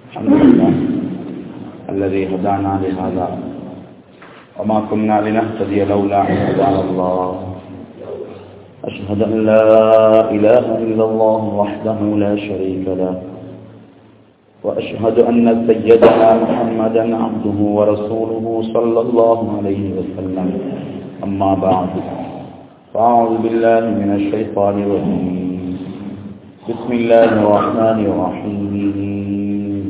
الحمد لله الذي هدانا لهذا وما كنا لنهتدي لولا أن هدانا الله أشهد أن لا إله إلا الله وحده لا شريك له وأشهد أن سيدنا محمدا عبده ورسوله صلى الله عليه وسلم أما بعد فأعوذ بالله من الشيطان الرجيم بسم الله الرحمن الرحيم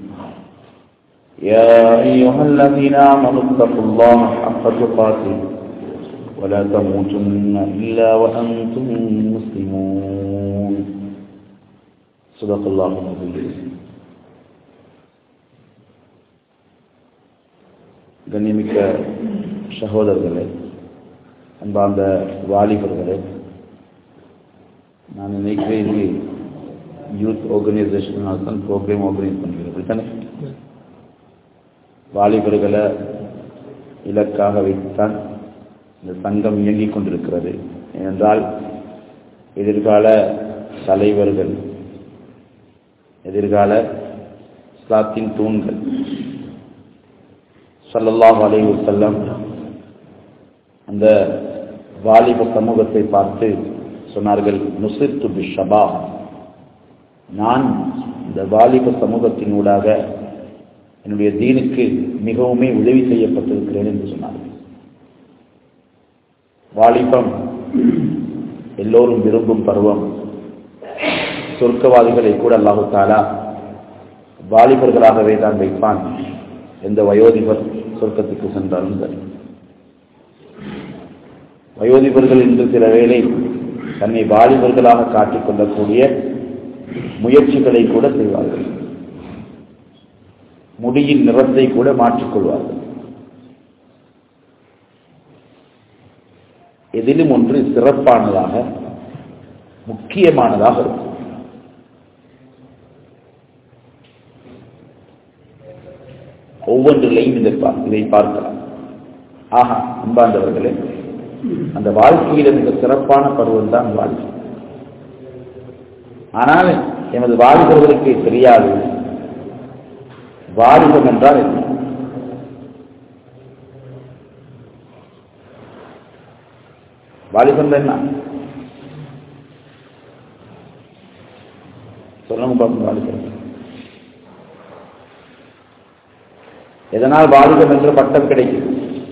يا أيها الذين آمنوا اتقوا الله حق تقاته ولا تموتن إلا وأنتم مسلمون صدق الله العظيم கண்ணியமிக்க சகோதரர்களே அன்பார்ந்த வாலிபர்களே நான் நினைக்கிறேன் இது யூத் ஆர்கனைசேஷனால் தான் ப்ரோக்ராம் ஆர்கனைஸ் பண்ணுகிறது அப்படித்தானே வாலிபர்களை இலக்காக வைத்துத்தான் இந்த சங்கம் இயங்கிக் கொண்டிருக்கிறது ஏனென்றால் எதிர்கால தலைவர்கள் எதிர்கால இஸ்லாத்தின் தூண்கள் சல்லல்லாஹ் அலைஹி செல்லம் அந்த வாலிப சமூகத்தை பார்த்து சொன்னார்கள் நுசித்து பிஷபா நான் இந்த வாலிப சமூகத்தின் ஊடாக என்னுடைய தீனுக்கு மிகவுமே உதவி செய்யப்பட்டிருக்கிறேன் என்று சொன்னார்கள் வாலிபம் எல்லோரும் விரும்பும் பருவம் சொர்க்கவாதிகளை கூட அல்லாஹு தாலா வாலிபர்களாகவே தான் வைப்பான் எந்த வயோதிபர் சொர்க்கத்துக்கு சென்றாலும் சரி வயோதிபர்கள் என்று சில வேளை தன்னை வாலிபர்களாக காட்டிக் கொள்ளக்கூடிய முயற்சிகளை கூட செய்வார்கள் முடியின் நிறத்தை கூட மாற்றிக்கொள்வார்கள் எதிலும் ஒன்று சிறப்பானதாக முக்கியமானதாக இருக்கும் ஒவ்வொன்றிலையும் இந்த இதை பார்க்கலாம் ஆஹா அன்பாண்டவர்களே அந்த வாழ்க்கையில் மிக சிறப்பான பருவம் தான் வாழ்க்கை ஆனால் எமது வாலிபர்களுக்கு தெரியாது வாலிபம் என்றால் என்ன வாலிபம் என்ன சொல்லுங்க பார்ப்போம் வாலிபம் எதனால் வாலிபம் என்ற பட்டம் கிடைக்கும்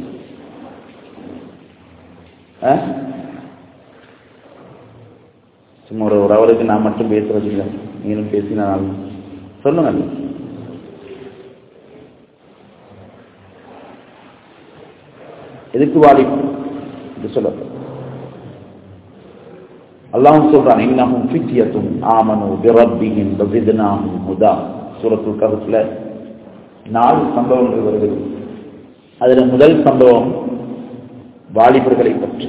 சும்மா ஒரு ஒரு அவருக்கு நான் மட்டும் பேசுறது இல்லை நீங்களும் பேசினால் சொல்லுங்க எதுக்கு வாலிபம் என்று சொல்ல அல்லாஹும் சொல்றான் இன்னமும் ஃபித்யத்தும் ஆமனு பிரப்பிஹிம் வசிதனாஹும் ஹுதா சூரத்துல் கஹஃப்ல நாலு சம்பவங்கள் வருகிறது அதுல முதல் சம்பவம் வாலிபர்களை பற்றி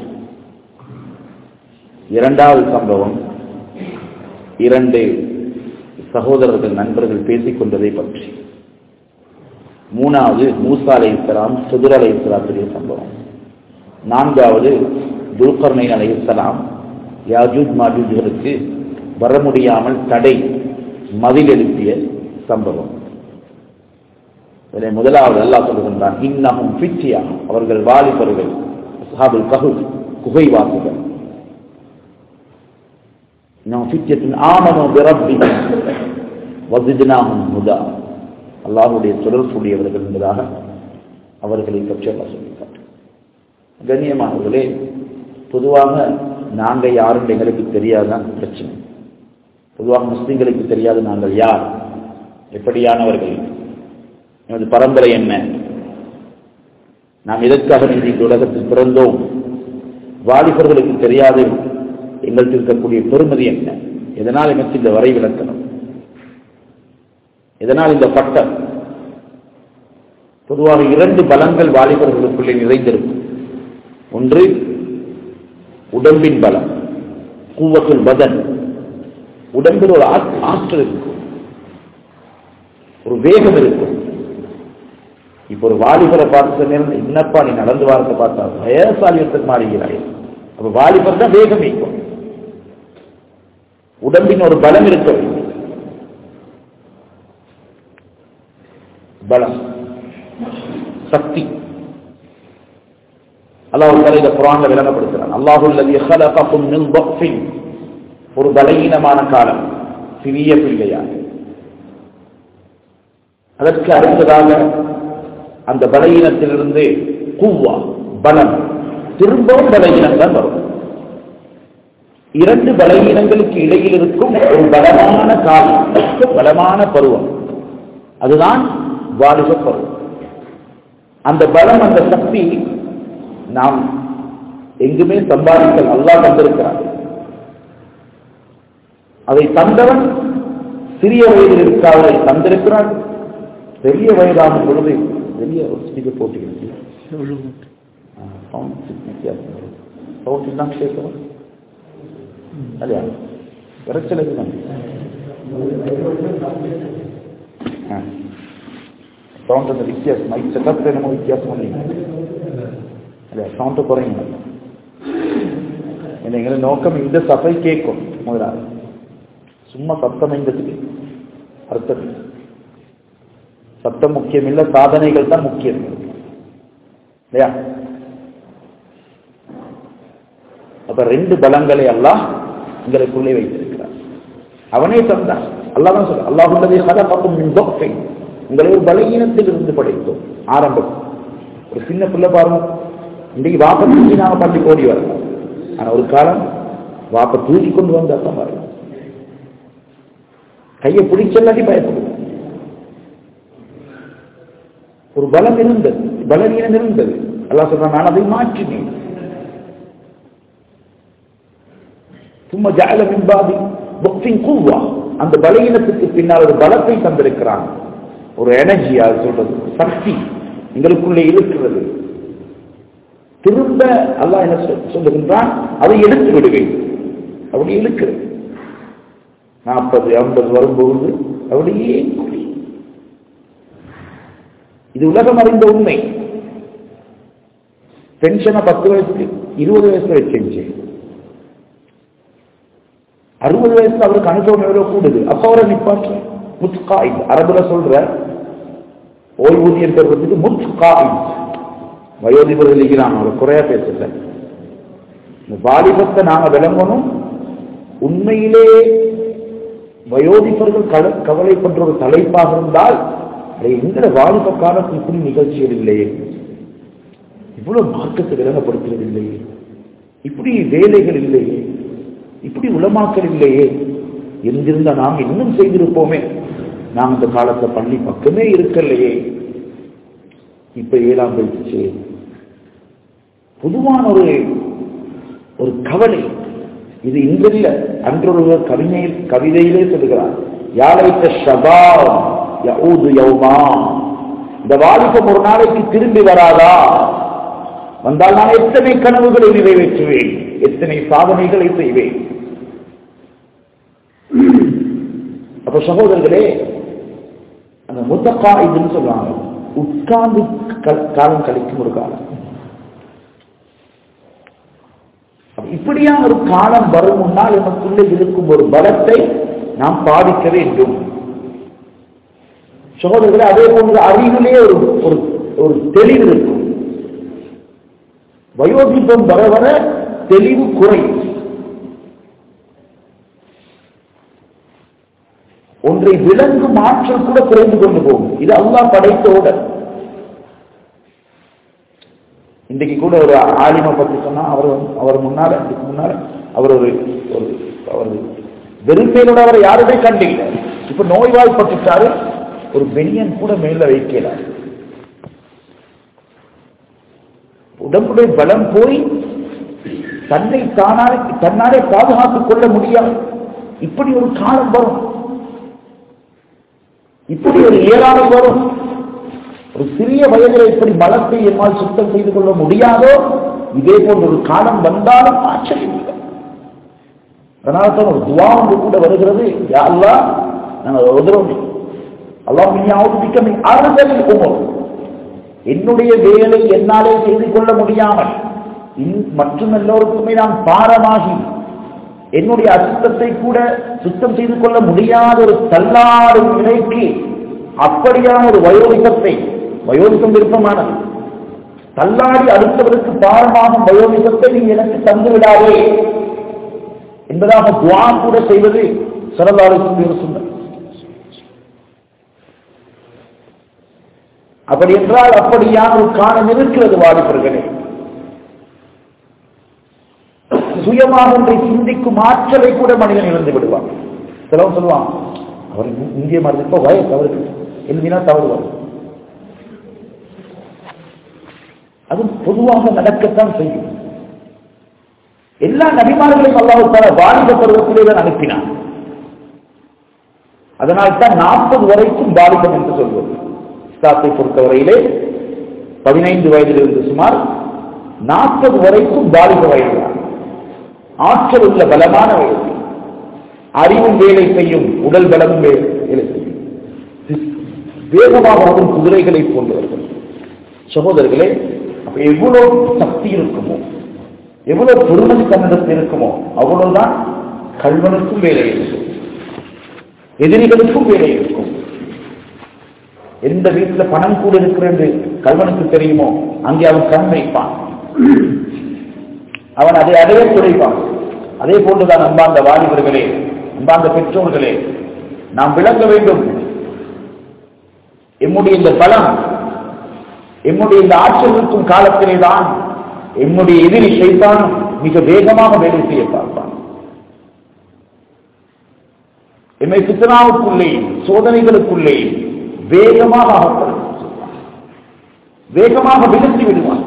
இரண்டாவது சம்பவம் இரண்டு சகோதரர்கள் நண்பர்கள் பேசிக் கொண்டதை பற்றி மூணாவது மூசா அலை இஸ்லாம் சுதுர் அலை இஸ்லாத்துடைய சம்பவம் நான்காவது துல்கர்னை அலை இஸ்லாம் யாஜூத் மாஜூஜர்களுக்கு வர முடியாமல் தடை மதில் எழுப்பிய சம்பவம் இதில் முதலாவது அல்லாஹ் சொல்லுகின்றான் இன்னமும் பிச்சியா அவர்கள் வாலிபர்கள் சாபுல் கஹு குகை வாசுகள் அல்லாஹுடைய தொடர்புடையவர்கள் என்பதாக அவர்களை பற்றி அல்லா சொல்லிட்டார் கண்ணியமானவர்களே பொதுவாக நாங்கள் யாரும் எங்களுக்கு தெரியாதான் பிரச்சனை பொதுவாக முஸ்லிம்களுக்கு தெரியாது நாங்கள் யார் எப்படியானவர்கள் எனது பரம்பரை என்ன நாம் எதற்காக இந்த உலகத்தில் பிறந்தோம் வாலிபர்களுக்கு தெரியாது எங்களுக்கு இருக்கக்கூடிய பெருமதி என்ன எதனால் எனக்கு இந்த வரை விளக்கணும் எதனால் இந்த பட்டம் பொதுவாக இரண்டு பலங்கள் வாலிபர்களுக்குள்ளே நிறைந்திருக்கும் ஒன்று உடம்பின் பலம் கூவத்துள் பதன் உடம்பில் ஒரு ஆற்றல் இருக்கும் ஒரு வேகம் இருக்கும் இப்ப ஒரு வாலிபரை பார்த்த நேரம் என்னப்பா நீ நடந்து வாரத்தை பார்த்தா வயசாலியத்தை மாறுகிறாய் அப்ப வாலிபர் தான் வேகம் வைக்கும் உடம்பின் ஒரு பலம் இருக்க வேண்டும் பலம் சக்தி அல்லாஹ் தஆலா இத குர்ஆன்ல விளங்கப்படுத்துறான் அல்லாஹு அல்லதி خلقكم من ضعف ஒரு பலகீனமான காலம் சிறிய பிள்ளையா அதற்கு அடுத்ததாக அந்த பலகீனத்திலிருந்து குவ்வா பலம் திரும்பவும் பலகீனம் தான் வரும் இரண்டு பலகீனங்களுக்கு இடையில் இருக்கும் ஒரு பலமான காலம் பலமான பருவம் அதுதான் வாலிப பருவம் அந்த பலம் அந்த சக்தி நாம் எங்குமே சம்பாதிக்கல் அல்லாஹ் தந்திருக்கிறார் அதை தந்தவன் சிறிய வயதில் இருக்காததை தந்திருக்கிறான் பெரிய வயதாகும் பொழுது பெரிய ஒரு ஸ்பீக்கர் போட்டுக்கிறது சவுண்ட் வித்தியாசம் சவுண்ட் இல்லாம கேட்கணும் இல்லையா இறைச்சலுக்கு தான் சவுண்ட் அந்த வித்தியாசம் மைக் செட்டப் என்னமோ வித்தியாசம் இல்லைங்க இல்லையா சவுண்ட் குறைங்க எங்களை நோக்கம் இந்த சபை கேட்கும் முதலாவது சும்மா சத்தம் எங்கிறதுக்கு அர்த்தம் சத்தம் முக்கியம் இல்ல சாதனைகள் தான் முக்கியம் இல்லையா அப்ப ரெண்டு பலங்களை எல்லாம் எங்களுக்குள்ளே வைத்திருக்கிறார் அவனே தந்தான் அல்லாஹ் தான் சொல்ற அல்லாஹ் உள்ளதை கதப்பக்கும் மின்பொக்கை உங்களை ஒரு பலகீனத்தில் இருந்து படைத்தோம் ஆரம்பம் ஒரு சின்ன பிள்ளை பாருங்க இன்றைக்கு வாப்ப தூக்கி நாம பள்ளி ஓடி வரலாம் ஆனா ஒரு காலம் வாப்ப தூக்கி கொண்டு வந்தா தான் வரலாம் கையை பிடிச்சல்லாட்டி பயப்படுவோம் ஒரு பலம் இருந்தது பலவீனம் இருந்தது அல்லாஹ் சொல்றான் நான் அதை மாற்றினேன் சும்மா ஜால மின்பாதி பொக்சிங் கூவா அந்த பலகீனத்துக்கு பின்னால் ஒரு பலத்தை தந்திருக்கிறான் ஒரு எனர்ஜி அது சொல்றது சக்தி எங்களுக்குள்ளே இருக்கிறது திரும்ப அல்லாஹ் என்ன சொல்- சொல்லுகின்றான் அதை எடுத்து விடுவேன் அப்படி இழுக்கிறது நாற்பது ஐம்பது வரும்போது அப்படியே குடி. இது உலகம் அறிந்த உண்மை பென்ஷனை பத்து வயசுக்கு இருபது வயசுல வச்சேன் அறுபது வயசுல அவருக்கு அனுபவம் எவ்வளவு கூடுது அப்ப அவரை நிப்பாற்ற முத்காயித் அரபுல சொல்ற ஓய்வூதியம் பெறுவதற்கு முத்காயித் வயோதிபர்கள் இருக்கிறான் அவர் குறையா பேசல இந்த வாலிபத்தை நாம விளங்கணும் உண்மையிலே வயோதிபர்கள் கல- கவலைப்படுற ஒரு தலைப்பாக இருந்தால் அடே, எங்கட வாலிப காலத்தில் இப்படி நிகழ்ச்சிகள் இல்லையே இவ்வளவு மார்க்கத்தை விளங்கப்படுத்துறது இல்லையே இப்படி வேலைகள் இல்லையே இப்படி உளமாக்கல் இல்லையே இருந்திருந்தா நாம் இன்னும் செய்திருப்போமே நாம் இந்த காலத்துல பள்ளி பக்கமே இருக்கலையே இப்ப ஏழாம் போயிடுச்சு பொதுவான ஒரு ஒரு கவலை இது இன்றில்ல அன்றொரு கவிஞை கவிதையிலே சொல்லுகிறார் யாழைத்த ஷபாம் யஊது யௌமா இந்த வாலிபம் ஒரு நாளைக்கு திரும்பி வராதா வந்தால் நான் எத்தனை கனவுகளை நிறைவேற்றுவேன் எத்தனை சாதனைகளை செய்வேன் அப்ப சகோதரர்களே அந்த முத்தக்கா இதுன்னு சொல்றாங்க உட்கார்ந்து க- காலம் கழிக்கும் ஒரு காலம் அப்ப இப்படியா ஒரு காலம் வரும் முன்னால் நமக்குள்ளே இருக்கும் ஒரு பலத்தை நாம் பாதிக்க வேண்டும் சகோதரர்களே அதே போன்று அறிவிலே ஒரு ஒரு ஒரு தெளிவு இருக்கும் வயோதிபம் வர வர தெளிவு குறையும் ஒன்றை விலங்கும் ஆற்றல் கூட குறைந்து கொண்டு போகும் இது அல்லாஹ் படைத்தோட இன்றைக்கு கூட ஒரு ஆலிமை பத்தி சொன்னா அவர் வந்து- அவர் முன்னால இதுக்கு முன்னால அவர் ஒரு ஒரு அவர் வெறுமையிலோட அவரை யாருமே கண்டில்லை இப்ப நோய்வாய்ப்பட்டுட்டாரு ஒரு பெனியன் கூட மேல வைக்கல உடம்புடைய பலம் போய் தன்னை தானாலே தன்னாலே பாதுகாத்துக் கொள்ள முடியாது இப்படி ஒரு காலம் வரும் இப்படி ஒரு இயலாமை வரும் ஒரு சிறிய வயதில் இப்படி மலத்தை எம்மால் சுத்தம் செய்து கொள்ள முடியாதோ இதே போன்ற ஒரு காலம் வந்தாலும் ஆச்சரியம் இல்லை அதனால தான் ஒரு துவா ஒன்று கூட வருகிறது யா அல்லாஹ் நாங்கள் உதவும் அல்லாஹ் மினியாவது மிக்க அறுதலில் உமர் என்னுடைய வேலை என்னாலே செய்து கொள்ள முடியாமல் இன்- மற்றும் எல்லோருக்குமே நான் பாரமாகி என்னுடைய அசுத்தத்தை கூட சுத்தம் செய்து கொள்ள முடியாத ஒரு தள்ளாடும் நிலைக்கு அப்படியான ஒரு வயோதிகத்தை வயோதிகம் விருப்பமானது தள்ளாடி அடுத்தவருக்கு பாரமாகும் வயோதிகத்தை நீ எனக்கு தந்து விடாதே என்பதாக துவா கூட செய்வது சிறந்தாலும் சொன்ன அப்படி என்றால் அப்படியான ஒரு காலம் இருக்கிறது வாலிபர்களே சுயமாக ஒன்றை சிந்திக்கும் ஆற்றலை கூட மனிதன் இழந்து விடுவான் சிலவன் சொல்லுவான் அவர் இங்கே மருந்து இப்போ வயசு அவருக்கு எழுதினா தவறு வரும் அது பொதுவாக நடக்கத்தான் செய்யும் எல்லா நபிமார்களையும் அல்லாஹால வாலிப பருவத்திலே தான் அனுப்பினான் அதனால் தான் நாற்பது வரைக்கும் வாலிபம் என்று சொல்வது இஸ்லாத்தை பொறுத்தவரையிலே பதினைந்து வயதிலிருந்து சுமார் நாற்பது வரைக்கும் வாலிப வயது ஆற்றல் உள்ள பலமான வயது அறிவும் வேலை செய்யும் உடல் பலமும் வேலை செய்யும் வேகமாக வரும் குதிரைகளை போன்றவர்கள் சகோதரர்களே அப்ப எவ்வளவு சக்தி இருக்குமோ எவ்வளவு பொறுமதி தன்னிடத்தில் இருக்குமோ அவ்வளவுதான் கல்வனுக்கும் வேலை இருக்கும் எதிரிகளுக்கும் வேலை இருக்கும் எந்த வீட்டுல பணம் கூட இருக்கிறது கல்வனுக்கு தெரியுமோ அங்கே அவன் கண் வைப்பான் அவன் அதை அடைய துடைப்பான் அதே போன்றுதான் அன்பார்ந்த வாலிபர்களே அன்பார்ந்த பெற்றோர்களே நாம் விளங்க வேண்டும் எம்முடைய இந்த பலம் எம்முடைய இந்த ஆற்றல் இருக்கும் காலத்திலே தான் எம்முடைய எதிரி செய்தான் மிக வேகமாக வேலை செய்ய பார்ப்பான் எம்மை பித்தனாவுக்குள்ளே சோதனைகளுக்குள்ளே வேகமாக அகப்படும் வேகமாக விழுத்தி விடுவான்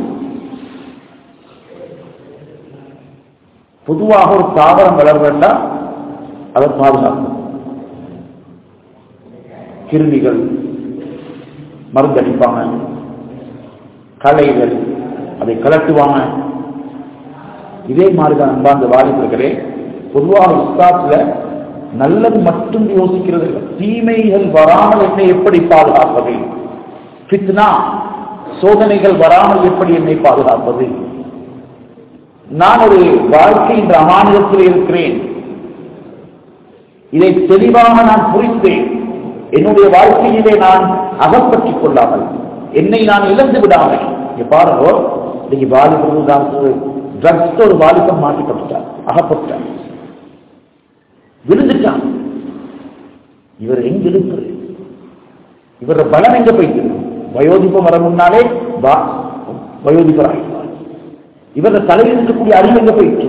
பொதுவாக ஒரு தாவரம் வளர வேண்டாம் அதை பாதுகாக்கும் கிருமிகள் மருந்தடிப்பாங்க களைகள் அதை கலட்டுவாங்க இதே மாதிரிதான் அன்பார்ந்த வாலிபர்களே பொதுவாக இஸ்லாத்துல நல்லது மட்டும் யோசிக்கிறது இல்லை. தீமைகள் வராமல் என்னை எப்படி பாதுகாப்பது ஃபித்னா சோதனைகள் வராமல் எப்படி என்னை பாதுகாப்பது நான் ஒரு வாழ்க்கை என்ற அமானிதத்தில் இருக்கிறேன் இதை தெளிவாக நான் புரிந்தேன் என்னுடைய வாழ்க்கையிலே நான் அகப்பற்றிக் கொள்ளாமல் என்னை நான் இழந்து விடாமல் இங்க பாருங்க இன்னைக்கு வாலிபர்கள் ட்ரக்ஸ் ஒரு வாலிபம் மாட்டிப்பட்டார் அகப்பட்டார் விழுந்துட்டான் இவர் எங்க இருக்கிறது இவர பலம் எங்க போயிட்டு வயோதிபம் வர முன்னாலே வா- வயோதிபராகிட்டார் இவர தலையில் இருக்கக்கூடிய அறிவு எங்க போயிட்டு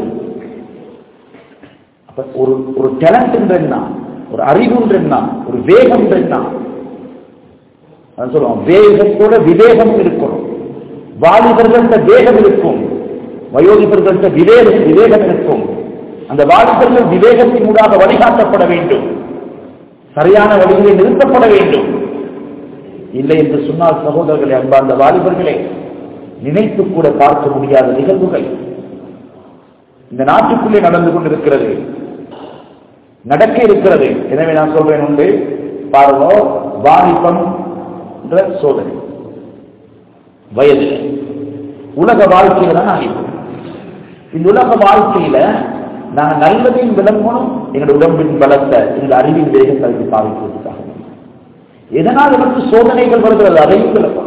அப்ப ஒரு ஒரு டேலண்ட் என்ன ஒரு அறிவு என்ன ஒரு வேகம் என்ன அதான் சொல்லுவோம் வேகத்தோட விவேகம் இருக்கணும் வாலிபர்கள்ட்ட வேகம் இருக்கும் வயோதிபர்கள்ட்ட விவேகம் விவேகம் இருக்கும் அந்த வாலிபர்கள் விவேகத்தின் ஊடாக வழிகாட்டப்பட வேண்டும் சரியான வழியிலே நிறுத்தப்பட வேண்டும் இல்லை என்று சொன்னால் சகோதரர்களே அன்பார்ந்த வாலிபர்களே நினைத்து கூட பார்க்க முடியாத நிகழ்வுகள் இந்த நாட்டுக்குள்ளே நடந்து கொண்டிருக்கிறது நடக்க இருக்கிறது எனவே நான் சொல்றேன் உண்டு பாருங்க வாலிபம் என்ற சோதனை வயது உலக வாழ்க்கையில தான் நான் இருக்கேன். இந்த உலக வாழ்க்கையில நாங்க நல்லதையும் விளங்கணும் எங்களுடைய உடம்பின் பலத்தை எங்கள் அறிவின் வேகத்தை அதுக்கு பாதிக்கிறதுக்காக எதனால் எனக்கு சோதனைகள் வருகிறது அதையும் விளக்கணும்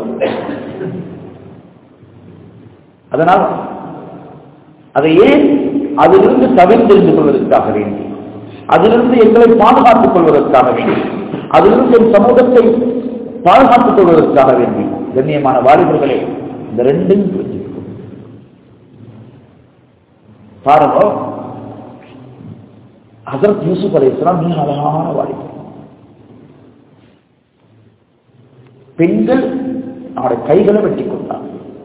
அதனால் அதை ஏன் அதிலிருந்து தவிர்த்தெறிந்து கொள்வதற்காக வேண்டி அதிலிருந்து எங்களை பாதுகாத்துக் கொள்வதற்காக வேண்டி அதிலிருந்து என் சமூகத்தை பாதுகாத்துக் கொள்வதற்காக வேண்டி கண்ணியமான வாலிபர்களே இந்த ரெண்டும் புரிஞ்சுக்கணும். பாருங்க ஹசரத் யூசுப் அலைஹிஸ்ஸலாம் மிக அழகான வாலிபர் பெண்கள் அவருடைய கைகளை வெட்டி கொண்டார்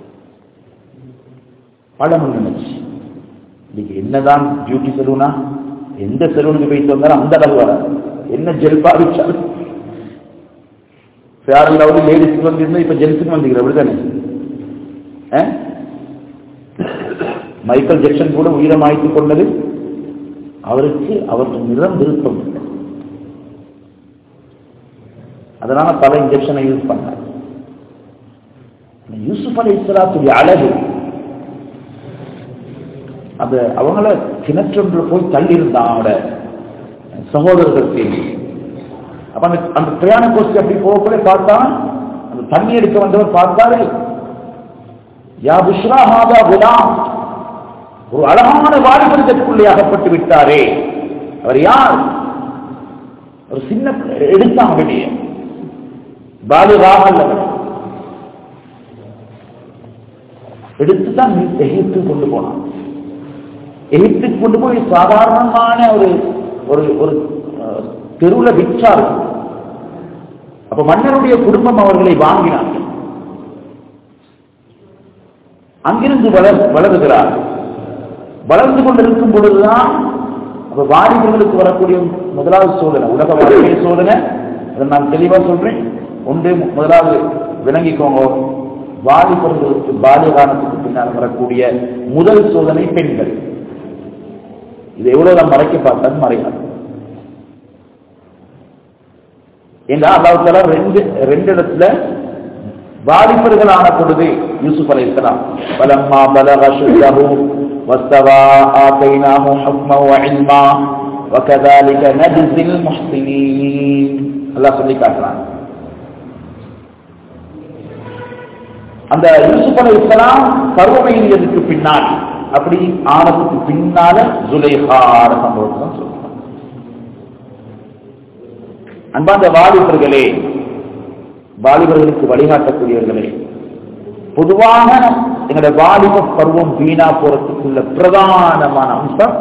பழம் நினைச்சு இன்னைக்கு என்னதான் பியூட்டி செலூனா எந்த செலூனுக்கு போயிட்டு வந்தாலும் அந்த அளவு வராது என்ன ஜெல் பாவிச்சாலும் யாரெல்லாவது லேடிஸ்க்கு வந்திருந்தா இப்ப ஜென்ஸுக்கு வந்துக்கிற அப்படிதானே ஆ? மைக்கேல் ஜெக்சன் கூட உயிரமாய்த்து கொண்டது அவருக்கு அவருக்கு நிறம் விருப்பம் இல்லை. அதனால பல இன்ஜெக்ஷனை யூஸ் பண்ணார் யூசுப் அலி இஸ்லாத்துடைய அழகு அது அவங்கள கிணற்றொன்று போய் தள்ளி இருந்தான் அவனோட சகோதரர்கள் தேடி அப்ப அந்த அந்த பிரயாண கோஷ்டி அப்படி போகக்குள்ள பார்த்தா அந்த தண்ணி எடுக்க வந்தவர் பார்த்தாரு யா புஷ்ரா ஹாதா குலாம் ஒரு அழகான வாலிபருக்குள்ளே அகப்பட்டு விட்டாரே அவர் யார் ஒரு சின்ன பிள்ளை, எடுத்தான் வெளியே பாலுராக அல்லவர் எடுத்துதான் எகிப்து கொண்டு போனான் எகிப்துக்கு கொண்டு போய் சாதாரணமான ஒரு ஒரு ஒரு அஹ், தெருவுல விற்றார் அப்ப மன்னருடைய குடும்பம் அவர்களை வாங்கினார்கள் அங்கிருந்து வளர் வளருகிறார் வளர்ந்து கொண்டிருக்கும் பொழுதுதான் அப்ப வாலிபர்களுக்கு வரக்கூடிய முதலாவது சோதனை உலக வாழ்க்கை சோதனை அதை நான் தெளிவா சொல்றேன் ஒன்று முதலாவது விளங்கிக்கோங்க வாலிபர்களுக்கு பாலிகாலத்துக்கு பின்னால் வரக்கூடிய முதல் சோதனை பெண்கள் இது எவ்வளவு நான் மறைக்க பார்த்தாலும் மறையாது ஏன்னா அல்லாஹ் ரெண்டு ரெண்டு இடத்துல வாலிபர்கள் ஆன பொழுது யூசுப் அலைஹிஸ்ஸலாம் பலம்மா பலக சுத்தஹு வஸ்தவா ஆதைனாஹு ஹுக்மா வ இல்மா وكذلك نجزي المحسنين அல்லாஹ் சொல்லி காட்டுறான் அந்த யூசுப் அலைஹிஸ்ஸலாம் பருவமையியதுக்கு பின்னால் அப்படி ஆனதுக்கு பின்னால ஜுலைஹார சம்பவத்தை சொல்றான் அன்பாந்த வாலிபர்களே வாலிபர்களுக்கு வழிகாட்டக்கூடியவர்களே பொதுவாக எங்களுடைய வாலிப பருவம் வீணா போறதுக்குள்ள பிரதானமான அம்சம்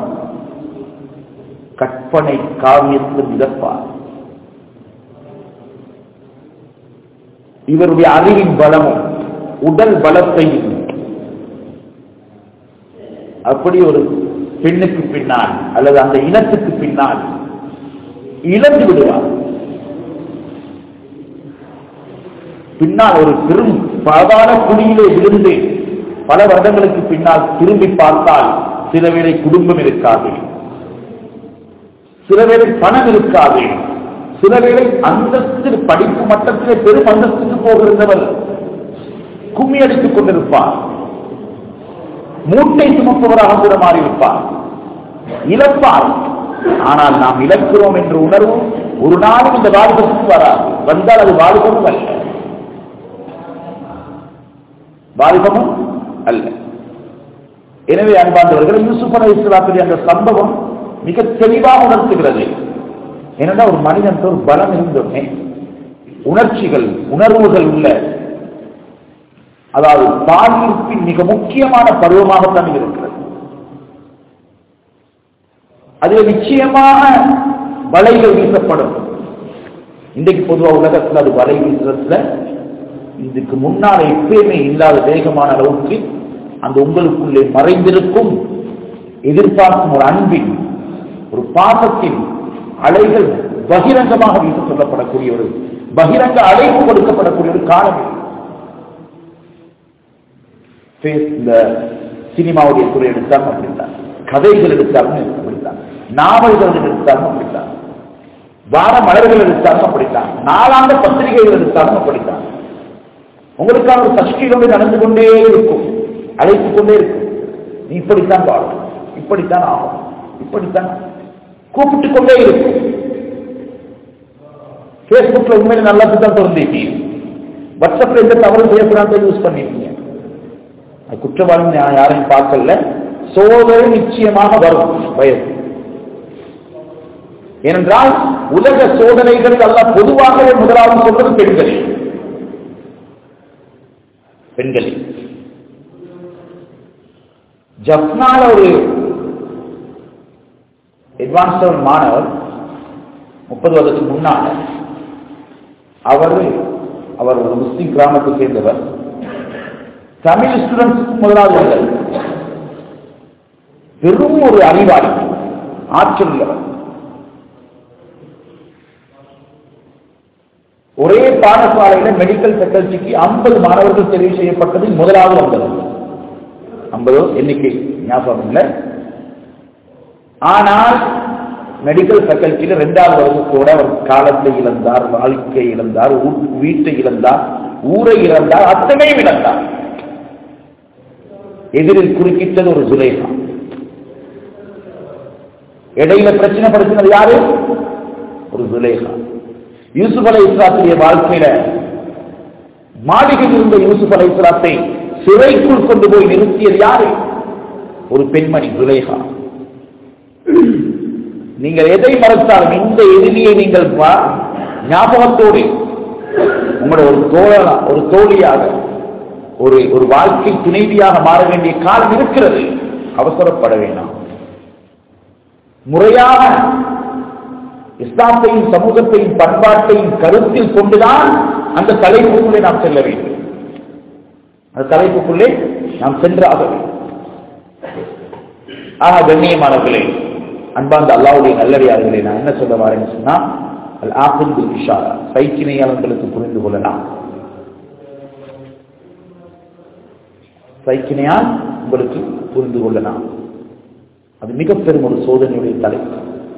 கற்பனை காவியத்தில் மிதப்பார் இவருடைய அறிவின் பலமும் உடல் பலத்தையும் அப்படி ஒரு பெண்ணுக்கு பின்னால் அல்லது அந்த இனத்துக்கு பின்னால் இழந்து விடுவார் பின்னால் ஒரு பெரும் பாதாள குழியிலே விழுந்து பல வருடங்களுக்கு பின்னால் திரும்பி பார்த்தால் சில வேளை குடும்பம் இருக்காது சில வேளை பணம் இருக்காது சில வேளை அந்தஸ்து படிப்பு மட்டத்திலே பெரும் அந்தஸ்துக்கு போகிருந்தவர் கும்மி அடித்துக் கொண்டிருப்பார் மூட்டை சுமப்பவராக கூட மாறியிருப்பார் இழப்பார் ஆனால் நாம் இழக்கிறோம் என்ற உணர்வு ஒரு நாளும் இந்த வாலிபத்துக்கு வராது வந்தால் அது வாலிபமும் அல்ல வாலிபமும் அல்ல எனவே அன்பாந்தவர்கள் யூசுப் அலை இஸ்லாத்துடைய அந்த சம்பவம் மிக தெளிவாக உணர்த்துகிறது ஏனென்றால் ஒரு மனிதன் ஒரு பலம் இருந்தோமே உணர்ச்சிகள் உணர்வுகள் உள்ள அதாவது பாலியற்பின் மிக முக்கியமான பருவமாகத்தான் இது இருக்கிறது அதில் நிச்சயமாக வலைகள் வீசப்படும் இன்றைக்கு பொதுவாக உலகத்தில் அது வலை வீசுறதுல இதுக்கு முன்னால் எப்பயுமே இல்லாத வேகமான அளவுக்கு அந்த உங்களுக்குள்ளே மறைந்திருக்கும் எதிர்பார்க்கும் ஒரு அன்பின் ஒரு பாசத்தின் அலைகள் பகிரங்கமாக வீச சொல்லப்படக்கூடிய ஒரு பகிரங்க அழைப்பு கொடுக்கப்படக்கூடிய ஒரு காலம் இது. ஃபேஸ் இந்த சினிமாவுடைய துறை எடுத்தாலும் அப்படித்தான் கதைகள் எடுத்தாலும் அப்படித்தான் நாவல்கள் எடுத்தாலும் அப்படித்தான் வார மலர்கள் எடுத்தாலும் அப்படித்தான் நாளாந்த பத்திரிகைகள் எடுத்தாலும் அப்படித்தான் உங்களுக்கான ஒரு சஷ்டிகளோடு நடந்து கொண்டே இருக்கும் அழைத்துக் கொண்டே இருக்கும் நீ இப்படித்தான் வாழும் இப்படித்தான் ஆகும் இப்படித்தான் கூப்பிட்டுக் கொண்டே இருக்கும் பேஸ்புக்ல உண்மையில நல்லா தான் திறந்துட்டீங்க வாட்ஸ்அப்ல எந்த தவறு செய்யக்கூடாது யூஸ் பண்ணிட்டீங்க அது குற்றவாளி நான் யாரையும் பார்க்கல சோதனை நிச்சயமாக வரும் வயது ஏனென்றால் உலக சோதனைகள் எல்லாம் பொதுவாகவே முதலாவது சொல்வது பெண்களே பெண்களே ஜப்னால ஒரு அட்வான்ஸ் ஒரு மாணவர் முப்பது வருடத்துக்கு முன்னால அவர் அவர் ஒரு முஸ்லிம் கிராமத்தை சேர்ந்தவர் தமிழ் ஸ்டூடெண்ட்ஸுக்கு முதலாவது வந்தார் பெரும் ஒரு அறிவாளி ஆற்றல் உள்ளவர் ஒரே பாடசாலையில மெடிக்கல் ஃபேக்கல்டிக்கு ஐம்பது மாணவர்கள் தெரிவு செய்யப்பட்டது முதலாவது வந்தது ஐம்பது எண்ணிக்கை ஞாபகம் இல்லை ஆனால் மெடிக்கல் ஃபேக்கல்டியில ரெண்டாவது வகுப்போட அவர் காலத்தை இழந்தார் வாழ்க்கை இழந்தார் ஊ- வீட்டை இழந்தார் ஊரை இழந்தார் அத்தனையும் இழந்தார் எதிரில் குறுக்கிட்டது ஒரு சுலேகா இடையில பிரச்சனை படுத்தினது யாரு ஒரு சுலேகா யூசுப் அலை இஸ்லாத்துடைய வாழ்க்கையில மாளிகையில் இருந்த யூசுப் அலை இஸ்லாத்தை சிறைக்குள் கொண்டு போய் நிறுத்தியது யாரு ஒரு பெண்மணி துலேகா நீங்கள் எதை மறைத்தாலும் இந்த எதிரியை நீங்கள் பா- ஞாபகத்தோடு உங்களுடைய ஒரு தோழனா ஒரு தோழியாக ஒரு ஒரு வாழ்க்கை துணைவியாக மாற வேண்டிய காலம் இருக்கிறது அவசரப்பட வேண்டாம் முறையாக இஸ்லாத்தையும் சமூகத்தையும் பண்பாட்டையும் கருத்தில் கொண்டுதான் அந்த தலைப்புக்குள்ளே நாம் செல்ல வேண்டும் அந்த தலைப்புக்குள்ளே நாம் சென்றாக வேண்டும் ஆக கண்ணியமானவர்களே அன்பார்ந்த அல்லாவுடைய நல்லடியார்களே நான் என்ன சொல்ல வரேன்னு சொன்னா அல் ஆசின் பில் இஷாரா சைக்கிணையாளர்களுக்கு புரிந்து கொள்ளலாம் சைக்கிணையால் உங்களுக்கு புரிந்து கொள்ளலாம் அது மிக பெரும் ஒரு சோதனையுடைய தலைப்பு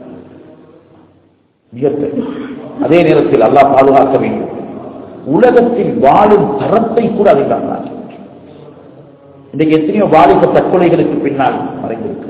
மிக பெரும் அதே நேரத்தில் அல்லாஹ் பாதுகாக்க வேண்டும் உலகத்தில் வாழும் தரத்தை கூட அதை காணலாம் இன்றைக்கு எத்தனையோ வாலிப தற்கொலைகளுக்கு பின்னால் மறைந்திருக்கிறது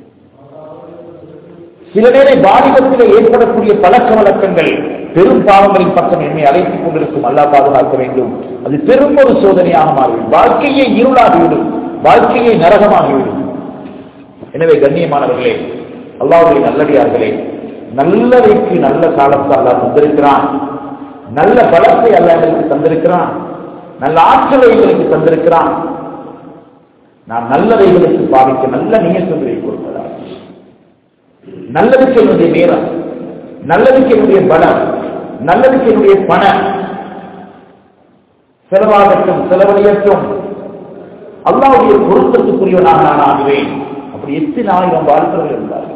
சில நேரை வாலிபத்தில் ஏற்படக்கூடிய பழக்க வழக்கங்கள் பெரும் பாவங்களின் பக்கம் என்னை அழைத்துக் கொண்டிருக்கும் அல்லாஹ் பாதுகாக்க வேண்டும் அது பெரும் ஒரு சோதனையாக மாறிவிடும் வாழ்க்கையை இருளாகிவிடும் வாழ்க்கையை நரகமாகிவிடும் எனவே கண்ணியமானவர்களே அல்லாவுடைய நல்லடியார்களே நல்லதைக்கு நல்ல காலத்தை அல்லாஹ் தந்திருக்கிறான் நல்ல பலத்தை அல்லாஹ் எங்களுக்கு தந்திருக்கிறான் நல்ல ஆற்றலை எங்களுக்கு தந்திருக்கிறான் நாம் நல்லவைகளுக்கு பாவிக்க நல்ல நியசங்களை கொடுப்பதா நல்லதுக்கு என்னுடைய நேரம் நல்லதுக்கு என்னுடைய பலம் நல்லதுக்கு என்னுடைய பணம் செலவாகட்டும் செலவழியட்டும் அல்லாவுடைய பொருத்தத்துக்குரியவனாக நான் ஆகுவேன் அப்படி எத்தனை ஆயிரம் வாழ்க்கர்கள் இருந்தார்கள்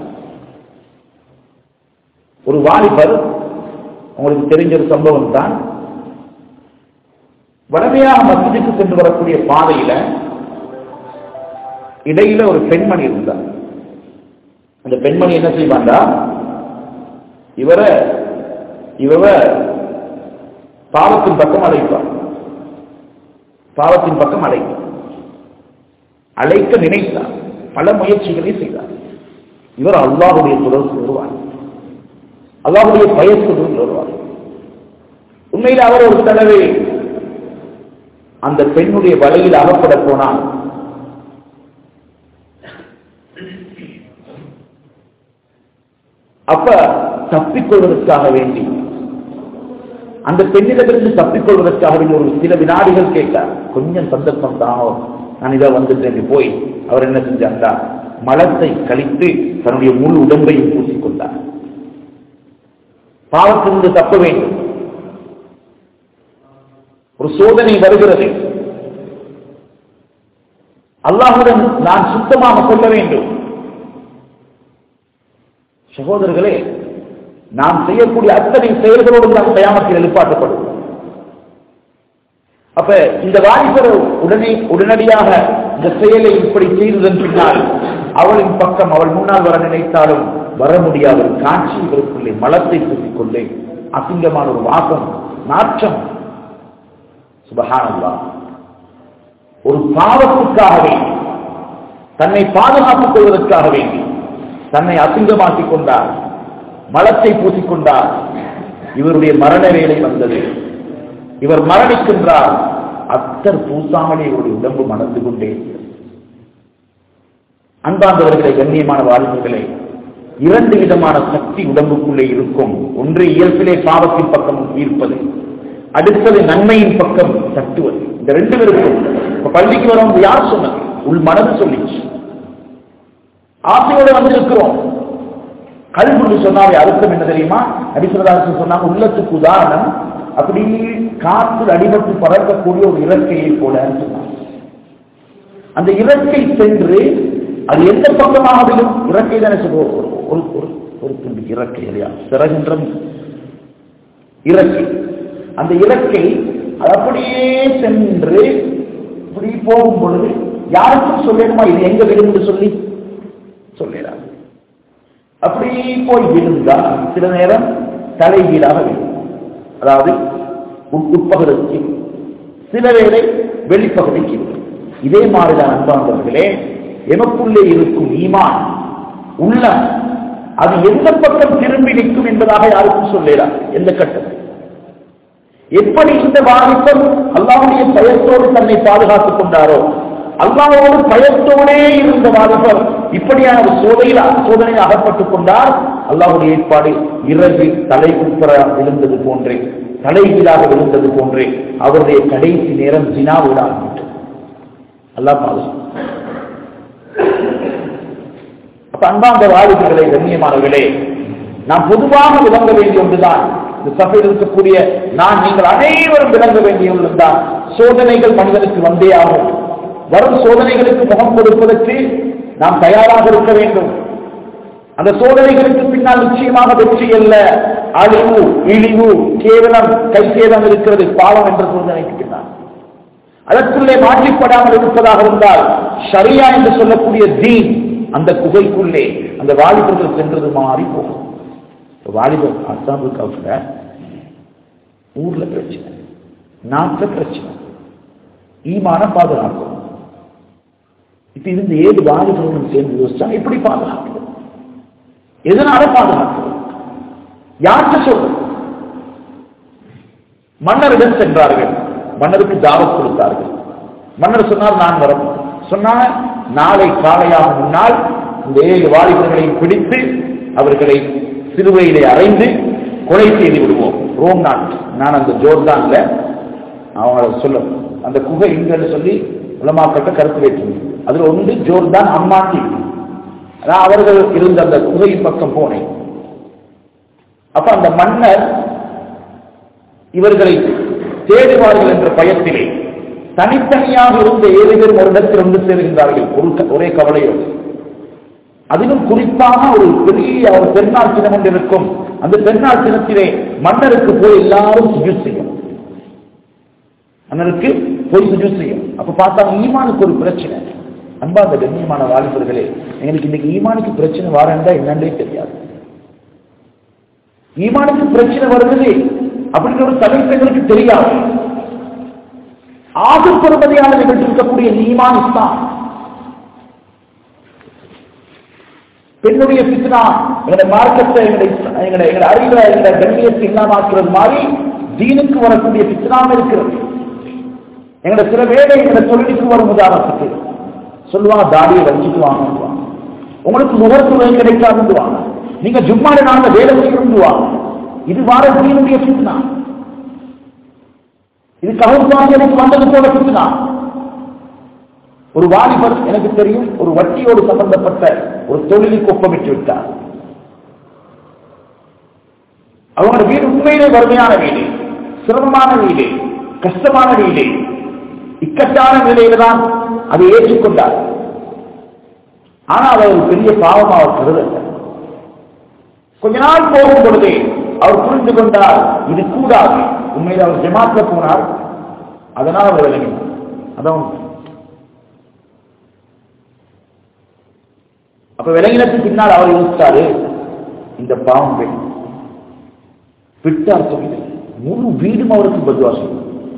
ஒரு வாலிபர் உங்களுக்கு தெரிஞ்ச ஒரு சம்பவம் தான் வடமையாக மஸ்ஜிதுக்கு சென்று வரக்கூடிய பாதையில இடையில ஒரு பெண்மணி இருந்தார் அந்த பெண்மணி என்ன செய்வாண்டா இவரை இவர பாவத்தின் பக்கம் அழைப்பார் பாவத்தின் பக்கம் அழைப்பார் அழைக்க நினைத்தார் பல முயற்சிகளை செய்தார் இவர் அல்லாஹுடைய தொடர்பு வருவார் அல்லாஹுடைய பயத்துடன் வருவார் உண்மையில் அவர் ஒரு தடவை அந்த பெண்ணுடைய வலையில் அகப்பட போனார் அப்ப தப்பிக்கொள்வதற்காக வேண்டி அந்த பெண்ணிடமிருந்து தப்பிக்கொள்வதற்காக வேண்டி ஒரு சில வினாடிகள் கேட்டார் கொஞ்சம் சந்தர்ப்பம் தானோ நான் இதை வந்துட்டேன் போய் அவர் என்ன செஞ்சாண்டா மலத்தை கழித்து தன்னுடைய முழு உடம்பையும் பூசிக்கொண்டார் பாவத்திலிருந்து தப்ப வேண்டும் ஒரு சோதனை வருகிறது அல்லாஹுடன் நான் சுத்தமாக கொள்ள வேண்டும் சகோதரர்களே நாம் செய்யக்கூடிய அத்தனை செயல்களோடு நாம் தயாமத்தில் எழுப்பாட்டப்படும் அப்ப இந்த வாலிபர் உடனே உடனடியாக இந்த செயலை இப்படி செய்ததன் பின்னால் அவளின் பக்கம் அவள் முன்னால் வர நினைத்தாலும் வர முடியாத ஒரு காட்சி இவருக்குள்ளே மலத்தை பூசிக் கொண்டே அசிங்கமான ஒரு வாசம் நாற்றம் சுபகானல்லா ஒரு பாவத்துக்காக வேண்டி தன்னை பாதுகாத்துக் கொள்வதற்காக வேண்டி தன்னை அசிங்கமாக்கிக் கொண்டார் மலத்தை பூசிக்கொண்டார் இவருடைய மரண வேலை வந்தது இவர் மரணிக்கின்றார் அத்தர் பூசாமலே இவருடைய உடம்பு மணந்து கொண்டே இருக்கிறது. அன்பார்ந்தவர்களே கண்ணியமான வாழ்வுகளே இரண்டு விதமான சக்தி உடம்புக்குள்ளே இருக்கும் ஒன்று இயல்பிலே பாவத்தின் பக்கம் ஈர்ப்பது அடுத்தது நன்மையின் பக்கம் தட்டுவது இந்த ரெண்டு இருக்கும் இப்ப பள்ளிக்கு வரவங்க யார் சொன்னது உள் மனது சொல்லிச்சு ஆசையோட வந்திருக்கிறோம் கல்வி சொன்னாவே அர்த்தம் என்ன தெரியுமா அடிசரதாசன் சொன்னாங்க உள்ளத்துக்கு உதாரணம் அப்படி காற்று அடிபட்டு பறக்கக்கூடிய ஒரு இறக்கையை போல சொன்னாங்க அந்த இறக்கை சென்று அது எந்த பக்கமாக விழும் இறக்கை தானே சொல்லுவோம் ஒரு ஒரு ஒரு ஒரு துண்டு இறக்கை இல்லையா சிறகின்ற இறக்கை அந்த இறக்கை அது அப்படியே சென்று இப்படி போகும் பொழுது யாருக்கும் சொல்லணுமா இது எங்க விழுந்து சொல்லி சொல்லிடாது அப்படி போய் விழுந்தா சில நேரம் தலைகீழாக விழும் அதாவது உட்- உட்பகுதிக்கு சில வேளை வெளிப்பகுதிக்கு விழும். இதே மாதிரிதான் அன்பாந்தவர்களே எமக்குள்ளே இருக்கும் ஈமான் உள்ள அது எந்த பக்கம் திரும்பி நிற்கும் என்பதாக யாருக்கும் சொல்லலாம் எந்த கட்டத்தில் எப்படி இந்த வாலிபன் அல்லாவுடைய பயத்தோடு தன்னை பாதுகாத்துக் கொண்டாரோ அல்லாவோடு பயத்தோடே இருந்த வாலிபர் இப்படியான ஒரு சோதனையில் சோதனையில் அகப்பட்டுக் கொண்டார் அல்லாவுடைய ஏற்பாடு இரவு தலை குப்புற விழுந்தது போன்றே தலைகீழாக விழுந்தது போன்றே அவருடைய கடைசி நேரம் ஜினாவோடு ஆகிவிட்டது அல்லாஹ் பாதுகாப்பு அப்ப அன்பாந்த வாலிபர்களே கண்ணியமானவர்களே நாம் பொதுவாக விளங்க வேண்டிய ஒன்றுதான் இந்த சபையில் இருக்கக்கூடிய நான் நீங்கள் அனைவரும் விளங்க வேண்டிய ஒன்றுதான் சோதனைகள் மனிதனுக்கு வந்தே ஆகும் வரும் சோதனைகளுக்கு முகம் கொடுப்பதற்கு நாம் தயாராக இருக்க வேண்டும் அந்த சோதனைகளுக்கு பின்னால் நிச்சயமாக வெற்றி அல்ல அழிவு இழிவு கேவலம் கைசேதம் இருக்கிறது பாவம் என்ற சோதனைக்கு பின்னால் அதற்குள்ளே மாற்றிப்படாமல் இருப்பதாக இருந்தால் ஷரியா என்று சொல்லக்கூடிய தீன் அந்த குகைக்குள்ளே அந்த வாலிபர்கள் சென்றது மாறி போகும் வாலிபர் அசாபுக்கு அவங்க ஊர்ல பிரச்சனை நாட்டுல பிரச்சனை ஈமான பாதுகாக்கும் இப்ப இருந்து ஏழு வாலிபர்களும் சேர்ந்து யோசிச்சா எப்படி பாதுகாக்கிறது எதனால பாதுகாக்கிறது யார்கிட்ட சொல்றது மன்னரிடம் சென்றார்கள் மன்னருக்கு தாவத் கொடுத்தார்கள் மன்னர் சொன்னார் நான் வர சொன்னார் நாளை காலையாக முன்னால் இந்த ஏழு வாலிபர்களையும் பிடித்து அவர்களை சிறுவையிலே அறைந்து கொலை செய்து விடுவோம் ரோம் நாட் நான் அந்த ஜோர்தான்ல அவங்க சொல்ல அந்த குகை எங்கன்னு சொல்லி உலமாக்கட்ட கருத்து வேற்றுமை அதுல ஒன்று ஜோர்தான் அம்மாட்டி அதான் அவர்கள் இருந்த அந்த குகையின் பக்கம் போனேன் அப்ப அந்த மன்னர் இவர்களை தேடுவார்கள் என்ற பயத்திலே தனித்தனியாக இருந்த ஏழு பேர் ஒரு இடத்தில் ஒன்று சேருகின்றார்கள் ஒரு க- ஒரே கவலையோடு அதிலும் குறிப்பாக ஒரு பெரிய ஒரு பெருநாள் தினம் ஒன்று இருக்கும் அந்த பெருநாள் தினத்திலே மன்னருக்கு போய் எல்லாரும் சுஜூத் செய்யும் மன்னருக்கு போய் சுஜூத் செய்யும் அப்ப பார்த்தா ஈமானுக்கு ஒரு பிரச்சனை அன்பா அந்த கண்ணியமான வாலிபர்களே எங்களுக்கு இன்னைக்கு ஈமானுக்கு பிரச்சனை வாரண்டா என்னன்னே தெரியாது ஈமானுக்கு பிரச்சனை வருது அப்படின்ற ஒரு தலைப்பு எங்களுக்கு தெரியாது ஆகு பெறுமதியானது இருக்கக்கூடிய ஈமான் இஸ்லாம் பெண்ணுடைய பித்னா எங்களுடைய மார்க்கத்தை எங்களுடைய எங்களுடைய எங்களுடைய அறிவை எங்களுடைய கண்ணியத்தை இல்லாமாக்குறது மாதிரி தீனுக்கு வரக்கூடிய பித்னாவும் இருக்கிறது எங்களுடைய சில வேலை எங்களுடைய தொழிலுக்கு வரும் உதாரணத்துக்கு சொல்லுவாங்க தாடியை வச்சுட்டு வாங்க உங்களுக்கு முகத்துறை கிடைக்காது வாங்க நீங்க ஜும்மாட நாங்க வேலை செய்யிருந்து வாங்க இது வார தீனுடைய பித்னா இது கவுன்சாமி எனக்கு வந்தது போல பித்னா ஒரு வாலிபர் எனக்கு தெரியும் ஒரு வட்டியோடு சம்பந்தப்பட்ட ஒரு தொழிலுக்கு ஒப்பமிட்டு விட்டார் அவங்களோட வீடு உண்மையிலே வறுமையான வீடு சிரமமான வீடு கஷ்டமான வீடு இக்கட்டான நிலையில தான் அதை ஏற்றுக்கொண்டார் ஆனா அவர் ஒரு பெரிய பாவம் அவர் கருதல கொஞ்ச நாள் போகும் பொழுதே அவர் புரிந்து கொண்டார் இது கூடாது உண்மையில் அவர் ஜமாத்ல போனார் அதனால் அவர் விளங்கினார் அதான் உண்மை. அப்ப விலங்கினத்துக்கு பின்னால் அவர் யோசிச்சாரு இந்த பாவம் பெண் விட்டு அர்த்தம் இல்லை முழு வீடும் அவருக்கு பத்வாசம்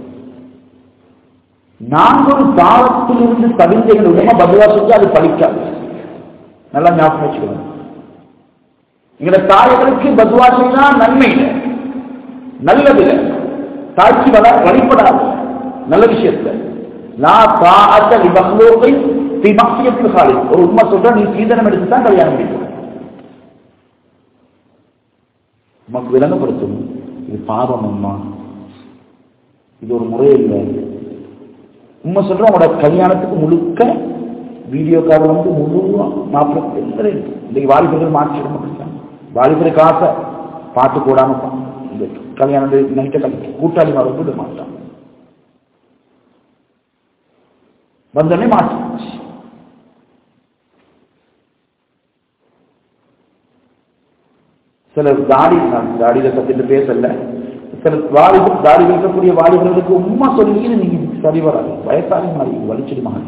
நாங்கள் ஒரு பாவத்திலிருந்து தவிர்த்து எங்கள் உடம்பை பத்வாசத்து அது பலிக்காது நல்லா ஞாபகம் வச்சுக்கணும் எங்களோட தாயர்களுக்கு பத்வாசைனா நன்மை இல்லை நல்லது இல்லை தாய்ச்சி வர வழிபடாது நல்ல விஷயத்துல நான் தாத்த விபக்லோகை திமக்கியத்தில் காலி ஒரு உண்மை சொல்ற நீ சீதனம் எடுத்து தான் கல்யாணம் முடிக்கும் உமக்கு விளங்கப்படுத்தும் இது பாவம் அம்மா இது ஒரு முறை இல்லை உண்மை சொல்ற உங்களோட கல்யாணத்துக்கு முழுக்க வீடியோ கால் வந்து முழு மாப்பிள்ளை எல்லாரும் இருக்கு. இன்னைக்கு வாலிபர்கள் மாற்றிட மாட்டாங்க வாலிபருக்கு ஆசை பாட்டு போடாம பா- இந்த கல்யாணம் நைட்டை கூட்டாளி மாற விட மாட்டான் வந்தோடனே மாற்றிச்சு சிலர் தாடி நான் தாடியில சத்திட்டு பேசல சில வாலிப தாடி இருக்கக்கூடிய வாலிபர்களுக்கு உண்மை சொல்லி நீங்க சரி வராது வயசாகி மாறி வலிச்சிடு மாறி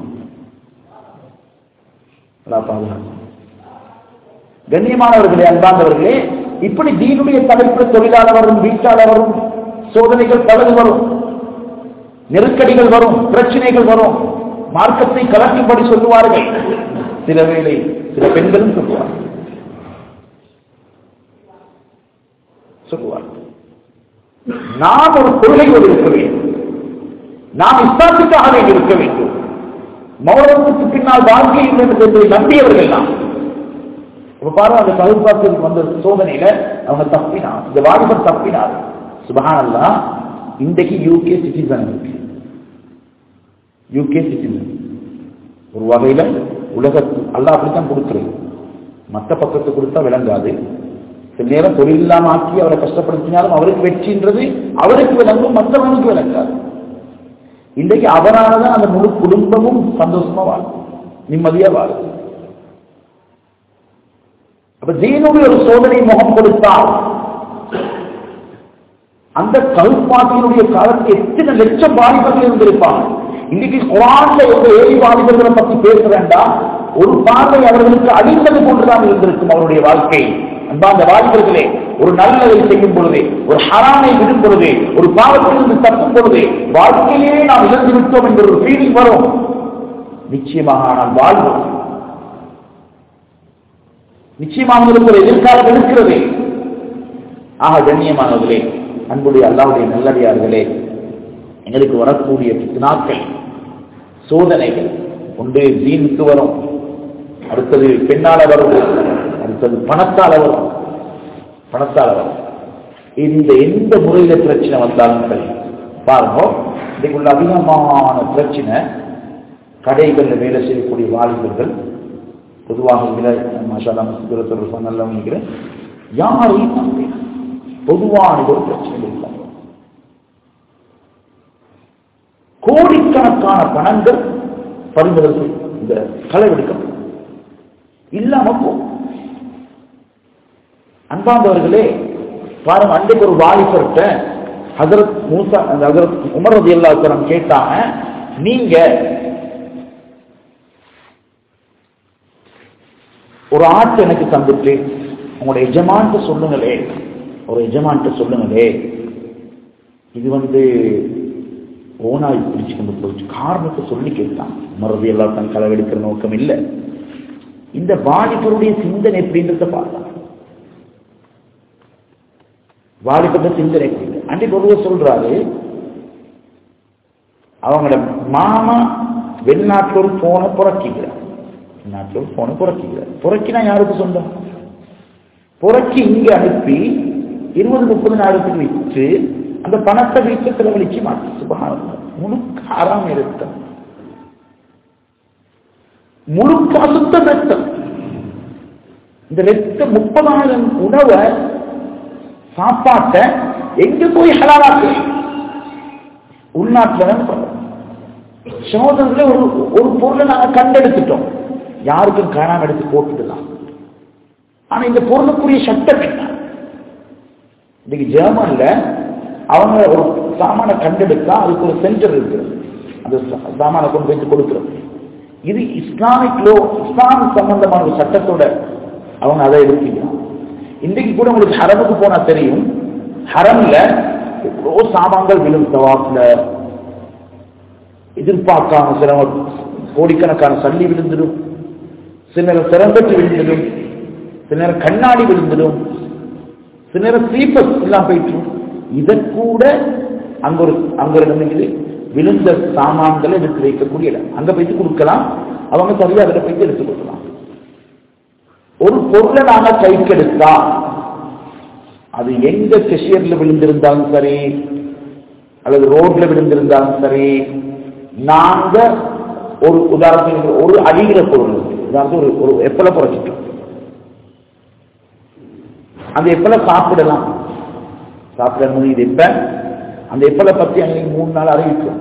அல்லாஹ் பாதுகாக்கணும். கண்ணியமானவர்களே அன்பாந்தவர்களே இப்படி தீனுடைய தலைப்பு தொழிலாளர் வரும் வீட்டாளர் வரும் சோதனைகள் பலது வரும் நெருக்கடிகள் வரும் பிரச்சனைகள் வரும் மார்க்கத்தை கலக்கும்படி சொல்லுவார்கள் சில வேளை சில பெண்களும் சொல்லுவார்கள் சொல்லுவார்கள் நாம் ஒரு கொள்கையோடு இருக்க வேண்டும் நாம் இஸ்லாத்துக்காக வேண்டி இருக்க வேண்டும் மௌனத்துக்கு பின்னால் வாழ்க்கை இல்லை என்பதை நம்பியவர்கள் நாம் இப்ப பாருங்க அந்த சகுபாத்திற்கு வந்த சோதனையில அவங்க தப்பினா இந்த வாலிபர் தப்பினார் சுபஹானல்லா இன்றைக்கு யூகே சிட்டிசன் இருக்கு யூகே சிட்டிசன் ஒரு வகையில உலகத்து அல்லாஹ் அப்படித்தான் கொடுக்கிறது மற்ற பக்கத்து கொடுத்தா விளங்காது சில நேரம் தொழில் இல்லாம ஆக்கி அவரை கஷ்டப்படுத்தினாலும் அவருக்கு வெற்றின்றது அவருக்கு விளங்கும் மற்றவனுக்கு விளங்காது இன்றைக்கு அவரால்தான் அந்த முழு குடும்பமும் சந்தோஷமா வாழும் நிம்மதியா வாழும் அப்ப தீனுடைய ஒரு சோதனை முகம் கொடுத்தால் அந்த கல்பாட்டினுடைய காலத்துக்கு எத்தனை லட்சம் வாலிபர்கள் இருந்திருப்பாங்க இன்னைக்கு குரான்ல எந்த ஏழை வாலிபர்களை பத்தி பேச வேண்டாம் ஒரு பார்வை அவர்களுக்கு அடித்தது போன்றுதான் இருந்திருக்கும் அவருடைய வாழ்க்கை அன்பா அந்த வாலிபர்களே ஒரு நல்லதை செய்யும் பொழுது ஒரு ஹராமை விடும் பொழுது ஒரு பாவத்திலிருந்து தப்பும் பொழுது வாழ்க்கையிலே நாம் இழந்து விட்டோம் என்ற ஒரு ஃபீலிங் வரும் நிச்சயமாக ஆனால் வாழ்வோம் நிச்சயமாக உங்களுக்கு ஒரு எதிர்காலம் இருக்கிறது ஆக கண்ணியமானவர்களே அன்புடைய அல்லாவுடைய நல்லடியார்களே எங்களுக்கு வரக்கூடிய நாட்கள் சோதனைகள் ஒன்று ஜீனுக்கு வரும் அடுத்தது பெண்ணால வரும் அடுத்தது பணத்தால வரும் பணத்தால வரும் இந்த எந்த முறையில பிரச்சனை வந்தாலும் சரி பாருங்க இன்னைக்கு உள்ள அதிகமான பிரச்சனை கடைகளில் வேலை செய்யக்கூடிய வாலிபர்கள் பொதுவாக இதில் மசாலா மசூரத்தில் நல்லா நினைக்கிறேன் யாரையும் நம்புகிறேன் பொதுவான ஒரு பிரச்சனை இல்லை கோடிக்கணக்கான பணங்கள் பறிமுதல் இந்த களவெடுக்கம் இல்லாம போகும் அன்பாந்தவர்களே பாருங்க அன்றைக்கு ஒரு வாலிபர்கிட்ட ஹசரத் மூசா அந்த ஹசரத் உமர் ரதி அல்லாத்தரம் கேட்டாங்க நீங்க ஒரு ஆட்டு எனக்கு தந்துட்டு உங்களோட எஜமான்ட்டு சொல்லுங்களே ஒரு எஜமான்ட்டு சொல்லுங்களே இது வந்து ஓனாய் பிடிச்சு கொண்டு போயிடுச்சு காரணத்தை சொல்லி கேட்டான் மறுபடி எல்லாம் தன் களவெடுக்கிற நோக்கம் இல்லை இந்த வாலிபருடைய சிந்தனை எப்படின்றத பார்த்தான் வாலிபருடைய சிந்தனை எப்படி அன்றைக்கு ஒருவர் சொல்றாரு அவங்களோட மாமா வெளிநாட்டில் ஒரு போனை புறக்கிக்கிறார் வெளிநாட்டில் ஒரு போனை புறக்கிக்கிறார் புறக்கினா யாருக்கு சொந்தம் புறக்கி இங்க அனுப்பி இருபது முப்பது நாளுக்கு விற்று அந்த பணத்தை வீட்டு செலவழிச்சு மாற்றி சுபகாரம் முழுக்க ஆறாம் ரத்தம் முழுக்க அசுத்த ரத்தம் இந்த ரத்த முப்பதாயிரம் உணவை சாப்பாட்டை எங்க போய் ஹலாலாக்கு உள்நாட்டுல சோதனையில ஒரு ஒரு பொருளை நாங்க கண்டெடுத்துட்டோம் யாருக்கும் காணாம எடுத்து போட்டுடலாம் ஆனா இந்த பொருளுக்குரிய சட்டம் என்ன இன்னைக்கு ஜெர்மன்ல அவங்க ஒரு சாமான கண்டெடுத்தா அதுக்கு ஒரு சென்டர் இருக்கிறது அந்த சாமான கொண்டு போய் கொடுக்கிறது இது இஸ்லாமிக் லோ இஸ்லாம் சம்பந்தமான ஒரு சட்டத்தோட அவங்க அதை எடுத்துக்கலாம் இன்றைக்கு கூட உங்களுக்கு ஹரமுக்கு போனா தெரியும் ஹரம்ல எவ்வளோ சாமான்கள் விழும் தவாப்ல எதிர்பார்க்காம சில கோடிக்கணக்கான சல்லி விழுந்துடும் சில நேரம் திறம்பட்டு விழுந்துடும் சில நேரம் கண்ணாடி விழுந்துடும் சில நேரம் ஸ்லீப்பர்ஸ் எல்லாம் போயிட்டு இதை கூட அங்க ஒரு அங்க ஒரு இருக்குது விழுந்த சாமான்களை எடுத்து வைக்கக்கூடிய இடம் அங்க போயிட்டு கொடுக்கலாம் அவங்க சரியா அதில் போயிட்டு எடுத்து கொடுக்கலாம் ஒரு பொருளை நாம கைக்கு எடுத்தா அது எங்க கெஷியர்ல விழுந்திருந்தாலும் சரி அல்லது ரோட்ல விழுந்திருந்தாலும் சரி நாங்க ஒரு உதாரணத்துக்கு ஒரு அடிகிற பொருள் உதாரணத்துக்கு ஒரு ஒரு எப்பல குறைச்சிட்டோம் அந்த எப்பல சாப்பிடலாம் சாப்பிடணும் இது எப்ப அந்த எப்பலை பத்தி அன்னைக்கு மூணு நாள் அறிவிக்கும்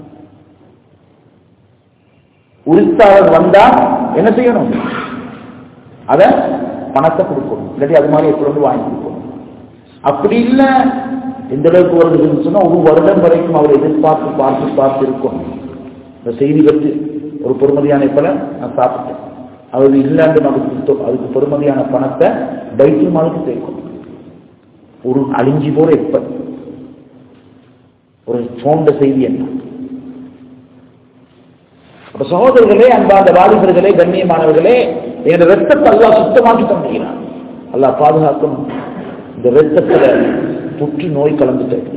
உரித்தாளர் வந்தா என்ன செய்யணும் அத பணத்தை கொடுக்கணும் இல்லாட்டி அது மாதிரி எப்படி வந்து வாங்கி கொடுக்கணும் அப்படி இல்லை எந்த அளவுக்கு வருதுன்னு சொன்னா ஒரு வருடம் வரைக்கும் அவர் எதிர்பார்த்து பார்த்து பார்த்து இருக்கும் இந்த செய்தி பற்றி ஒரு பொறுமதியான எப்பல நான் சாப்பிட்டேன் அது இல்லாண்டு நமக்கு அதுக்கு பெருமதியான பணத்தை பைக்கில் மாதிரி சேர்க்கும் ஒரு அழிஞ்சி போற எப்ப ஒரு சோண்ட செய்தி என்ன அப்ப சகோதரர்களே அன்பார்ந்த வாலிபர்களே கண்ணியமானவர்களே என் ரத்தத்தை அல்லா சுத்தமாக்கி தந்துகிறான் அல்லா பாதுகாக்கணும் இந்த ரத்தத்துல புற்று நோய் கலந்துட்டா எப்படி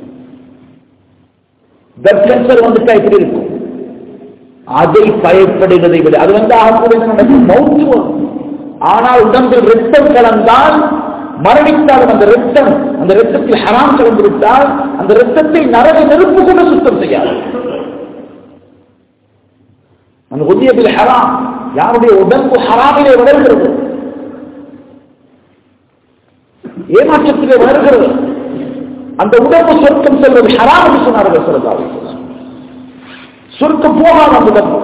பிளட் கேன்சர் வந்துட்டா எப்படி இருக்கும் அதை பயப்படுவதை விட அது வந்து ஆகக்கூடிய நடக்கும் மௌத்து வரும். ஆனால் உடம்பில் ரத்தம் கலந்தால் மரணித்தாலும் அந்த ரத்தம் அந்த ரத்தத்தில் ஹராம் கலந்து விட்டால் அந்த ரத்தத்தை நரக நெருப்பு கூட சுத்தம் செய்யாது அந்த உதயத்தில் ஹராம் யாருடைய உடம்பு ஹராமிலே வளர்கிறது ஏமாற்றத்திலே வளர்கிறது அந்த உடம்பு சொர்க்கம் செல்வது ஹராம் என்று சொன்னார்கள் சொல்லலாம் சொர்க்கம் போகாத அந்த உடம்பு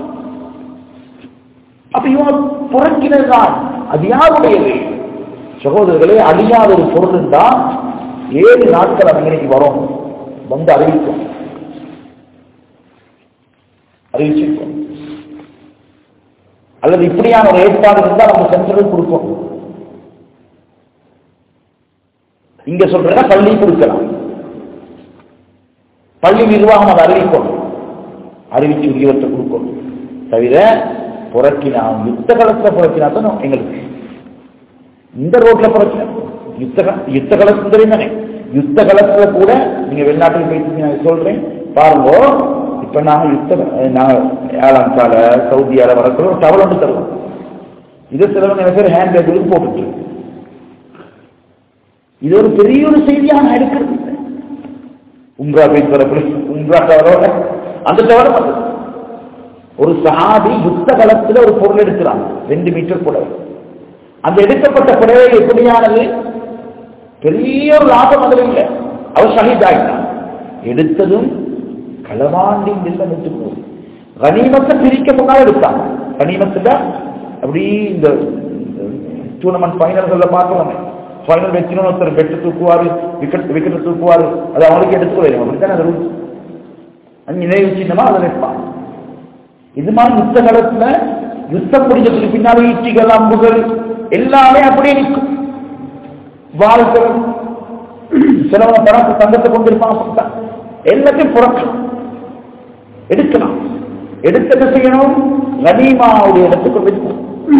அப்ப இவங்க புறக்கினதுதான் அது யாருடையது சகோதரர்களே அழியாத ஒரு பொருள் இருந்தா ஏழு நாட்கள் அன்னைக்கு வரும் வந்து அறிவிக்கும் அறிவிச்சிருக்கும் அல்லது இப்படியான ஒரு ஏற்பாடு இருந்தால் நம்ம சென்டருக்கு கொடுப்போம் இங்க சொல்றேன்னா பள்ளி கொடுக்கலாம் பள்ளி நிர்வாகம் அதை அறிவிக்கும் அறிவிச்சு உரியவற்றை கொடுக்கும் தவிர புறக்கினா யுத்த காலத்துல புறக்கினா தான் எங்களுக்கு இந்த ரோட்ல புறக்கினா யுத்த கா- யுத்த காலத்துல தெரியும் தானே யுத்த காலத்துல கூட நீங்க வெளிநாட்டுக்கு போயிட்டு நான் சொல்றேன் பாருங்க இப்ப நாங்க யுத்த நாங்க ஏழாம்கால சவுதியால வரக்குள்ள ஒரு டவல் ஒன்று தருவோம் இதை சிலவங்க நிறைய பேர் ஹேண்ட் பேக்குக்கு போட்டுட்டு இது ஒரு பெரிய ஒரு செய்தியாக நான் எடுக்கிறது இல்லை. உம்ரா போய் வரக்குள்ள உம்ரா டவரோட அந்த டவரை வந்து ஒரு சஹாபி யுத்த காலத்துல ஒரு பொருள் எடுக்கிறாங்க ரெண்டு மீட்டர் புடவை அந்த எடுக்கப்பட்ட புடவை எப்படியானது பெரிய ஒரு லாபம் அதில் இல்லை அவர் ஷஹீத் ஆகிட்டான் எடுத்ததும் களவாண்டி இல்லை போகுது கனிமத்தை பிரிக்க முன்னால் எடுத்தாங்க கனிமத்துல அப்படி இந்த டூர்னமெண்ட் ஃபைனல்கள்ல பார்க்கலாமே ஃபைனல் வச்சுன்னு ஒருத்தர் பெட்டு தூக்குவாரு விக்கெட் விக்கெட் தூக்குவாரு அது அவங்களுக்கு எடுத்து வரும் அப்படித்தானே அது rules. அது நினைவு சின்னமா அதை வைப்பான் இது மாதிரி யுத்த காலத்துல யுத்தம் முடிஞ்சதுக்கு பின்னால ஈட்டிகள் அம்புகள் எல்லாமே அப்படியே நிற்கும் வாழ்கள் சிலவங்க பணத்தை தங்கத்தை கொண்டிருப்பாங்க எல்லாத்தையும் புறக்கலாம் எடுக்கலாம் எடுத்து என்ன செய்யணும் கனிமாவுடைய இடத்துக்கு வைக்கணும்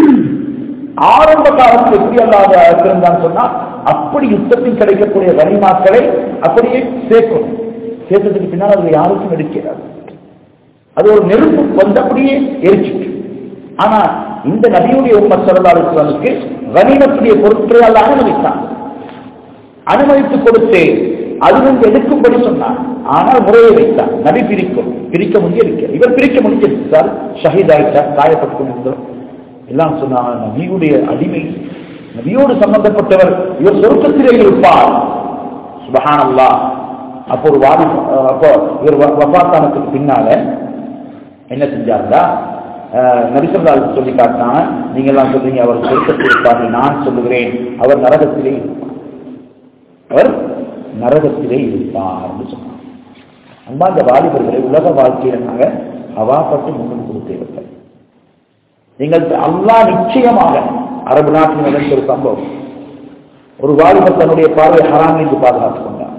ஆரம்ப காலத்தில் எப்படி அல்லாத இருந்தான்னு சொன்னா அப்படி யுத்தத்தில் கிடைக்கக்கூடிய கனிமாக்களை அப்படியே சேர்க்கணும் சேர்த்ததுக்கு பின்னால் அது யாருக்கும் எடுக்கிறார் அது ஒரு நெருப்பு வந்து அப்படியே எரிச்சிட்டு ஆனா இந்த நபியுடைய உம்மத் சரதாலுக்கு கனிமத்துடைய பொருட்களை அல்ல அனுமதித்தான் அனுமதித்து கொடுத்து அதிலிருந்து எடுக்கும்படி சொன்னார் ஆனால் முறையை வைத்தார் நபி பிரிக்கும் பிரிக்க முடியவில்லை இவர் பிரிக்க முடிஞ்சிருந்தார் ஷஹீத் ஆயிட்டார் காயப்பட்டு கொண்டிருந்தார் எல்லாம் சொன்னாங்க நபியுடைய அடிமை நபியோடு சம்பந்தப்பட்டவர் இவர் சொர்க்கத்திலே இருப்பார் சுபஹானல்லா அப்போ ஒரு வாதி அப்போ இவர் வ- வஃபாத்தானத்துக்கு பின்னால என்ன செஞ்சாருந்தா நபிசல்லால் சொல்லி காட்டினாங்க நீங்க எல்லாம் சொல்றீங்க அவர் சொர்க்கத்தில் இருப்பார் நான் சொல்லுகிறேன் அவர் நரகத்திலே இருப்பார் அவர் நரகத்திலே இருப்பார் சொன்னார் அன்பா அந்த வாலிபர்களை உலக வாழ்க்கையில நாங்க அவாப்பட்டு முன்னுக்கு கொடுத்தேவர்கள் நீங்கள் அல்லாஹ் நிச்சயமாக அரபு நாட்டில் நடந்த ஒரு சம்பவம் ஒரு வாலிபர் தன்னுடைய பார்வை ஹராம் என்று பாதுகாத்துக் கொண்டார்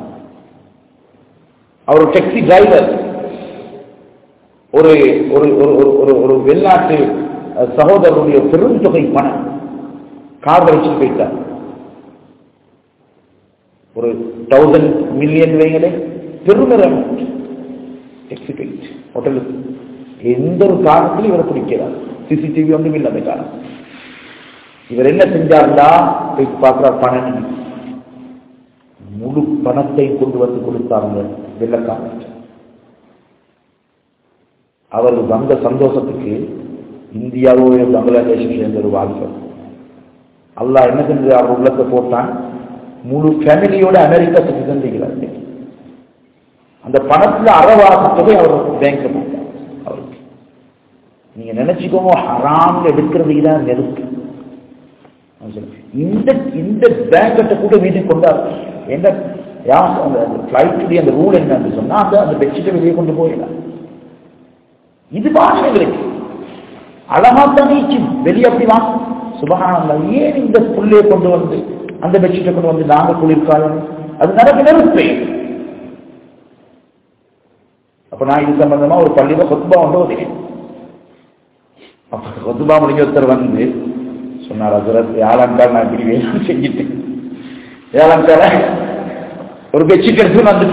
அவர் ஒரு டாக்ஸி டிரைவர் ஒரு ஒரு ஒரு ஒரு ஒரு ஒரு வெளிநாட்டு அஹ், சகோதரருடைய பெரும் தொகை பணம் கார் வச்சு போயிட்டார் ஒரு தௌசண்ட் மில்லியன் வைங்களே பெருமிரம் எக்ஸிகேட் ஹோட்டலுக்கு எந்த ஒரு காரணத்திலும் இவரை பிடிக்கிறார் சிசிடிவி ஒன்றும் இல்லை அந்த காரணம் இவர் என்ன செஞ்சார்டா போய் பார்க்கிறார் பணம் முழு பணத்தை கொண்டு வந்து கொடுத்தாங்க வெள்ளக்காரன் அவர் வந்த சந்தோஷத்துக்கு இந்தியாவோ பங்களாதேஷில் சேர்ந்த ஒரு வாலிபர் அல்லாஹ் என்ன செஞ்சு அவர் உள்ளத்தை போட்டான் முழு ஃபேமிலியோட அமெரிக்கா சுற்றி சந்திக்கிறார் அந்த பணத்துல அறவாசி தொகை அவர் பேங்க்ல போட்டார் அவருக்கு நீங்க நினைச்சுக்கோங்க ஹராம்ல எடுக்கிறதுக்கு தான் நெருப்பு அவன் சொல்றான், இந்த இந்த பேங்கத்தை கூட வீட்டுக்கு கொண்டார் எந்த யார் அந்த ஃபிளைட்டுடைய அந்த ரூல் என்னன்னு சொன்னா அந்த அந்த பெட்ஷீட்டை வெளியே கொண்டு போயிடலாம் இது பாஷைகளுக்கு அழகா தான் நீச்சு வெளியே அப்படி வாங்க சுபகானந்தா ஏன் இந்த புள்ளையை கொண்டு வந்து அந்த பெட்ஷீட்டை கொண்டு வந்து நாங்க குளிர்காலம் அது நடக்க நெருப்பே அப்ப நான் இது சம்பந்தமா ஒரு பள்ளியில கொத்துபா வந்து ஓதினேன் அப்ப கொத்துபா முடிஞ்ச ஒருத்தர் வந்து சொன்னார் அசுரத் ஏழாங்கால் நான் இப்படி வேலை செஞ்சுட்டு ஏழாங்கால ஒரு பெட்ஷீட் எடுத்து வந்து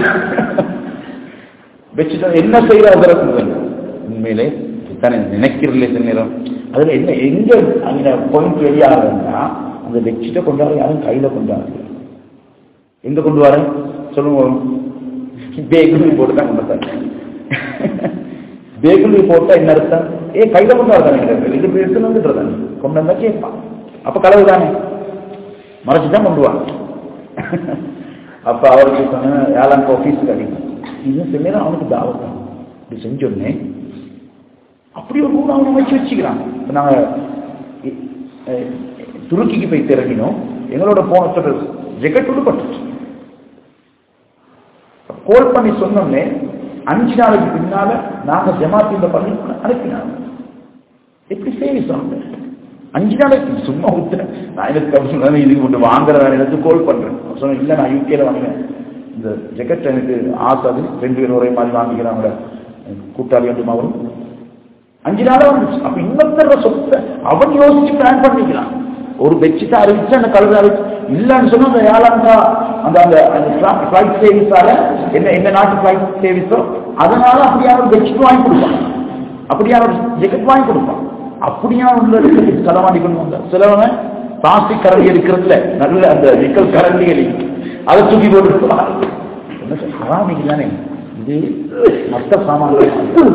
பெட்ஷீட் என்ன செய்யற உண்மையிலே தானே நினைக்கிறீங்களே சில நேரம் அதுல என்ன எங்க அந்த பாயிண்ட் வெளியாகுதுன்னா அந்த பெட்ஷீட்டை கொண்டாட யாரும் கையில கொண்டாடுறது எங்க கொண்டு வரேன் சொல்லுங்க பேகுலி போட்டு தான் கொண்டு வந்தாங்க பேகுலி போட்டா என்ன அர்த்தம் ஏ கையில கொண்டு வரதானே இது போய் எடுத்து வந்துட்டு கொண்டு வந்தா கேட்பான் அப்ப கலவு தானே மறைச்சுதான் கொண்டு வாங்க அப்ப அவருக்கு சொன்ன ஏழாம் ஆபீஸ் கிடைக்கும் இது சில நேரம் அவனுக்கு தாவத்தான் இப்படி செஞ்சோடனே அப்படி ஒரு ரூம் அவனை வச்சு வச்சுக்கிறாங்க இப்ப நாங்க இ- அஹ் துருக்கிக்கு போய் திறங்கினோம் எங்களோட போன சொல்றது ஜெகட் விடுபட்டுச்சு கோல் பண்ணி சொன்னோன்னே அஞ்சு நாளைக்கு பின்னால நாங்க ஜமாத்தின் பண்ணி அனுப்பினாங்க எப்படி சேவை சொன்னேன் அஞ்சு நாளைக்கு சும்மா ஊத்துறேன் நான் எனக்கு கவசம் இதுக்கு மட்டும் வாங்குற வேலை எடுத்து கோல் பண்றேன் சொன்னேன் இல்ல நான் யூகேல வாங்கினேன் இந்த ஜெகட் எனக்கு ஆசாது ரெண்டு பேரும் ஒரே மாதிரி வாங்கிக்கிறாங்க கூட்டாளி வந்து அவரும் அஞ்சு நாளா வந்துச்சு அப்ப இன்னொருத்தர சொத்தை அவன் யோசிச்சு பிளான் பண்ணிக்கிறான் ஒரு பெட்ஷீட்டை அறிவிச்சு அந்த கலர் அறிவிச்சு இல்லன்னு சொன்னா அந்த ஏழாங்கா அந்த அந்த அந்த ஃபிளைட் சேவிஸால என்ன என்ன நாட்டு ஃபிளைட் சேவிஸோ அதனால அப்படியா ஒரு பெட்ஷீட் வாங்கி கொடுப்பான் அப்படியா ஒரு ஜெக்கெட் வாங்கி கொடுப்பான் அப்படியா உள்ள செலவாண்டி கொண்டு வந்தார் சிலவங்க பிளாஸ்டிக் கரண்டி எடுக்கிறதுல நல்ல அந்த நிக்கல் கரண்டிகள் அதை தூக்கி போட்டு என்ன சார் ஹராமிக்கு தானே இது மற்ற சாமான்கள்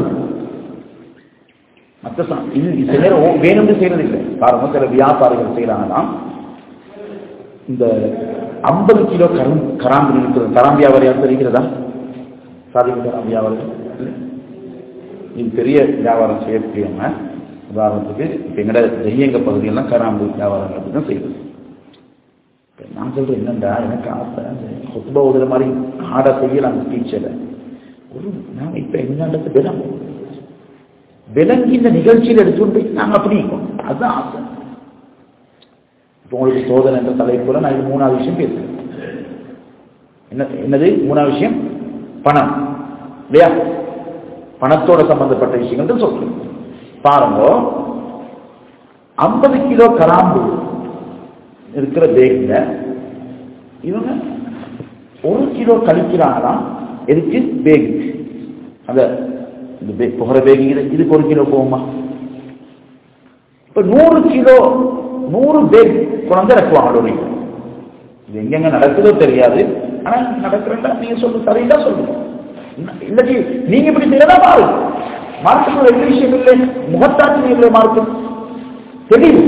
மற்ற சா- இது இது சில நேரம் ஓ- வேணும்னு செய்யறது இல்லை காரணம் சில வியாபாரிகள் செய்யறாங்கன்னா இந்த ஐம்பது கிலோ கரும் கராம்பு இருக்கிறது கராம் வியாபாரியாக தெரிகிறதா சாதிக்க கராம் வியாபாரம் இல்லை? இது பெரிய வியாபாரம் செய்யக்கூடியவங்க உதாரணத்துக்கு இப்போ எங்கட தெய்யங்க பகுதியெல்லாம் கராம்பு வியாபாரங்கள் தான் செய்யுது இப்ப நான் சொல்றேன் என்னண்டா எனக்கு ஆசை அந்த கொத்துபா உதற மாதிரி ஆடை செய்யலாம் டீச்சரை ஒரு நான் இப்போ எங்கள்கிட்ட தினம் விலங்கி இந்த நிகழ்ச்சியில் எடுத்துக்கொண்டு போய் நாங்கள் அப்படி இருக்கோம் அதுதான் ஆசை இப்போ உங்களுக்கு சோதனை என்ற தலைப்புல நான் இது மூணாவது விஷயம் பேசுறேன் என்ன என்னது மூணாவது விஷயம் பணம் இல்லையா பணத்தோட சம்பந்தப்பட்ட விஷயங்கள் தான் சொல்றேன் பாருங்க ஐம்பது கிலோ கராம்பு இருக்கிற பேக்ல இவங்க ஒரு கிலோ கழிக்கிறாங்களாம் எதுக்கு பேக் அந்த இந்த பேக் புகர பேக் இது இதுக்கு ஒரு கிலோ போகுமா இப்ப நூறு கிலோ நூறு பேக் குழந்தை இறக்குவாங்க லோரிக்கு இது எங்கெங்க நடக்குதோ தெரியாது ஆனா நடக்கிறதா நீங்க சொல்லு சரியா சொல்லுங்க இல்ல- இல்லாட்டி நீங்க இப்படி செய்யறதா மாறு மார்க்கத்தில் ரெண்டு விஷயம் இல்லை முகத்தாட்சி இல்லை மார்க்கம் தெரியும்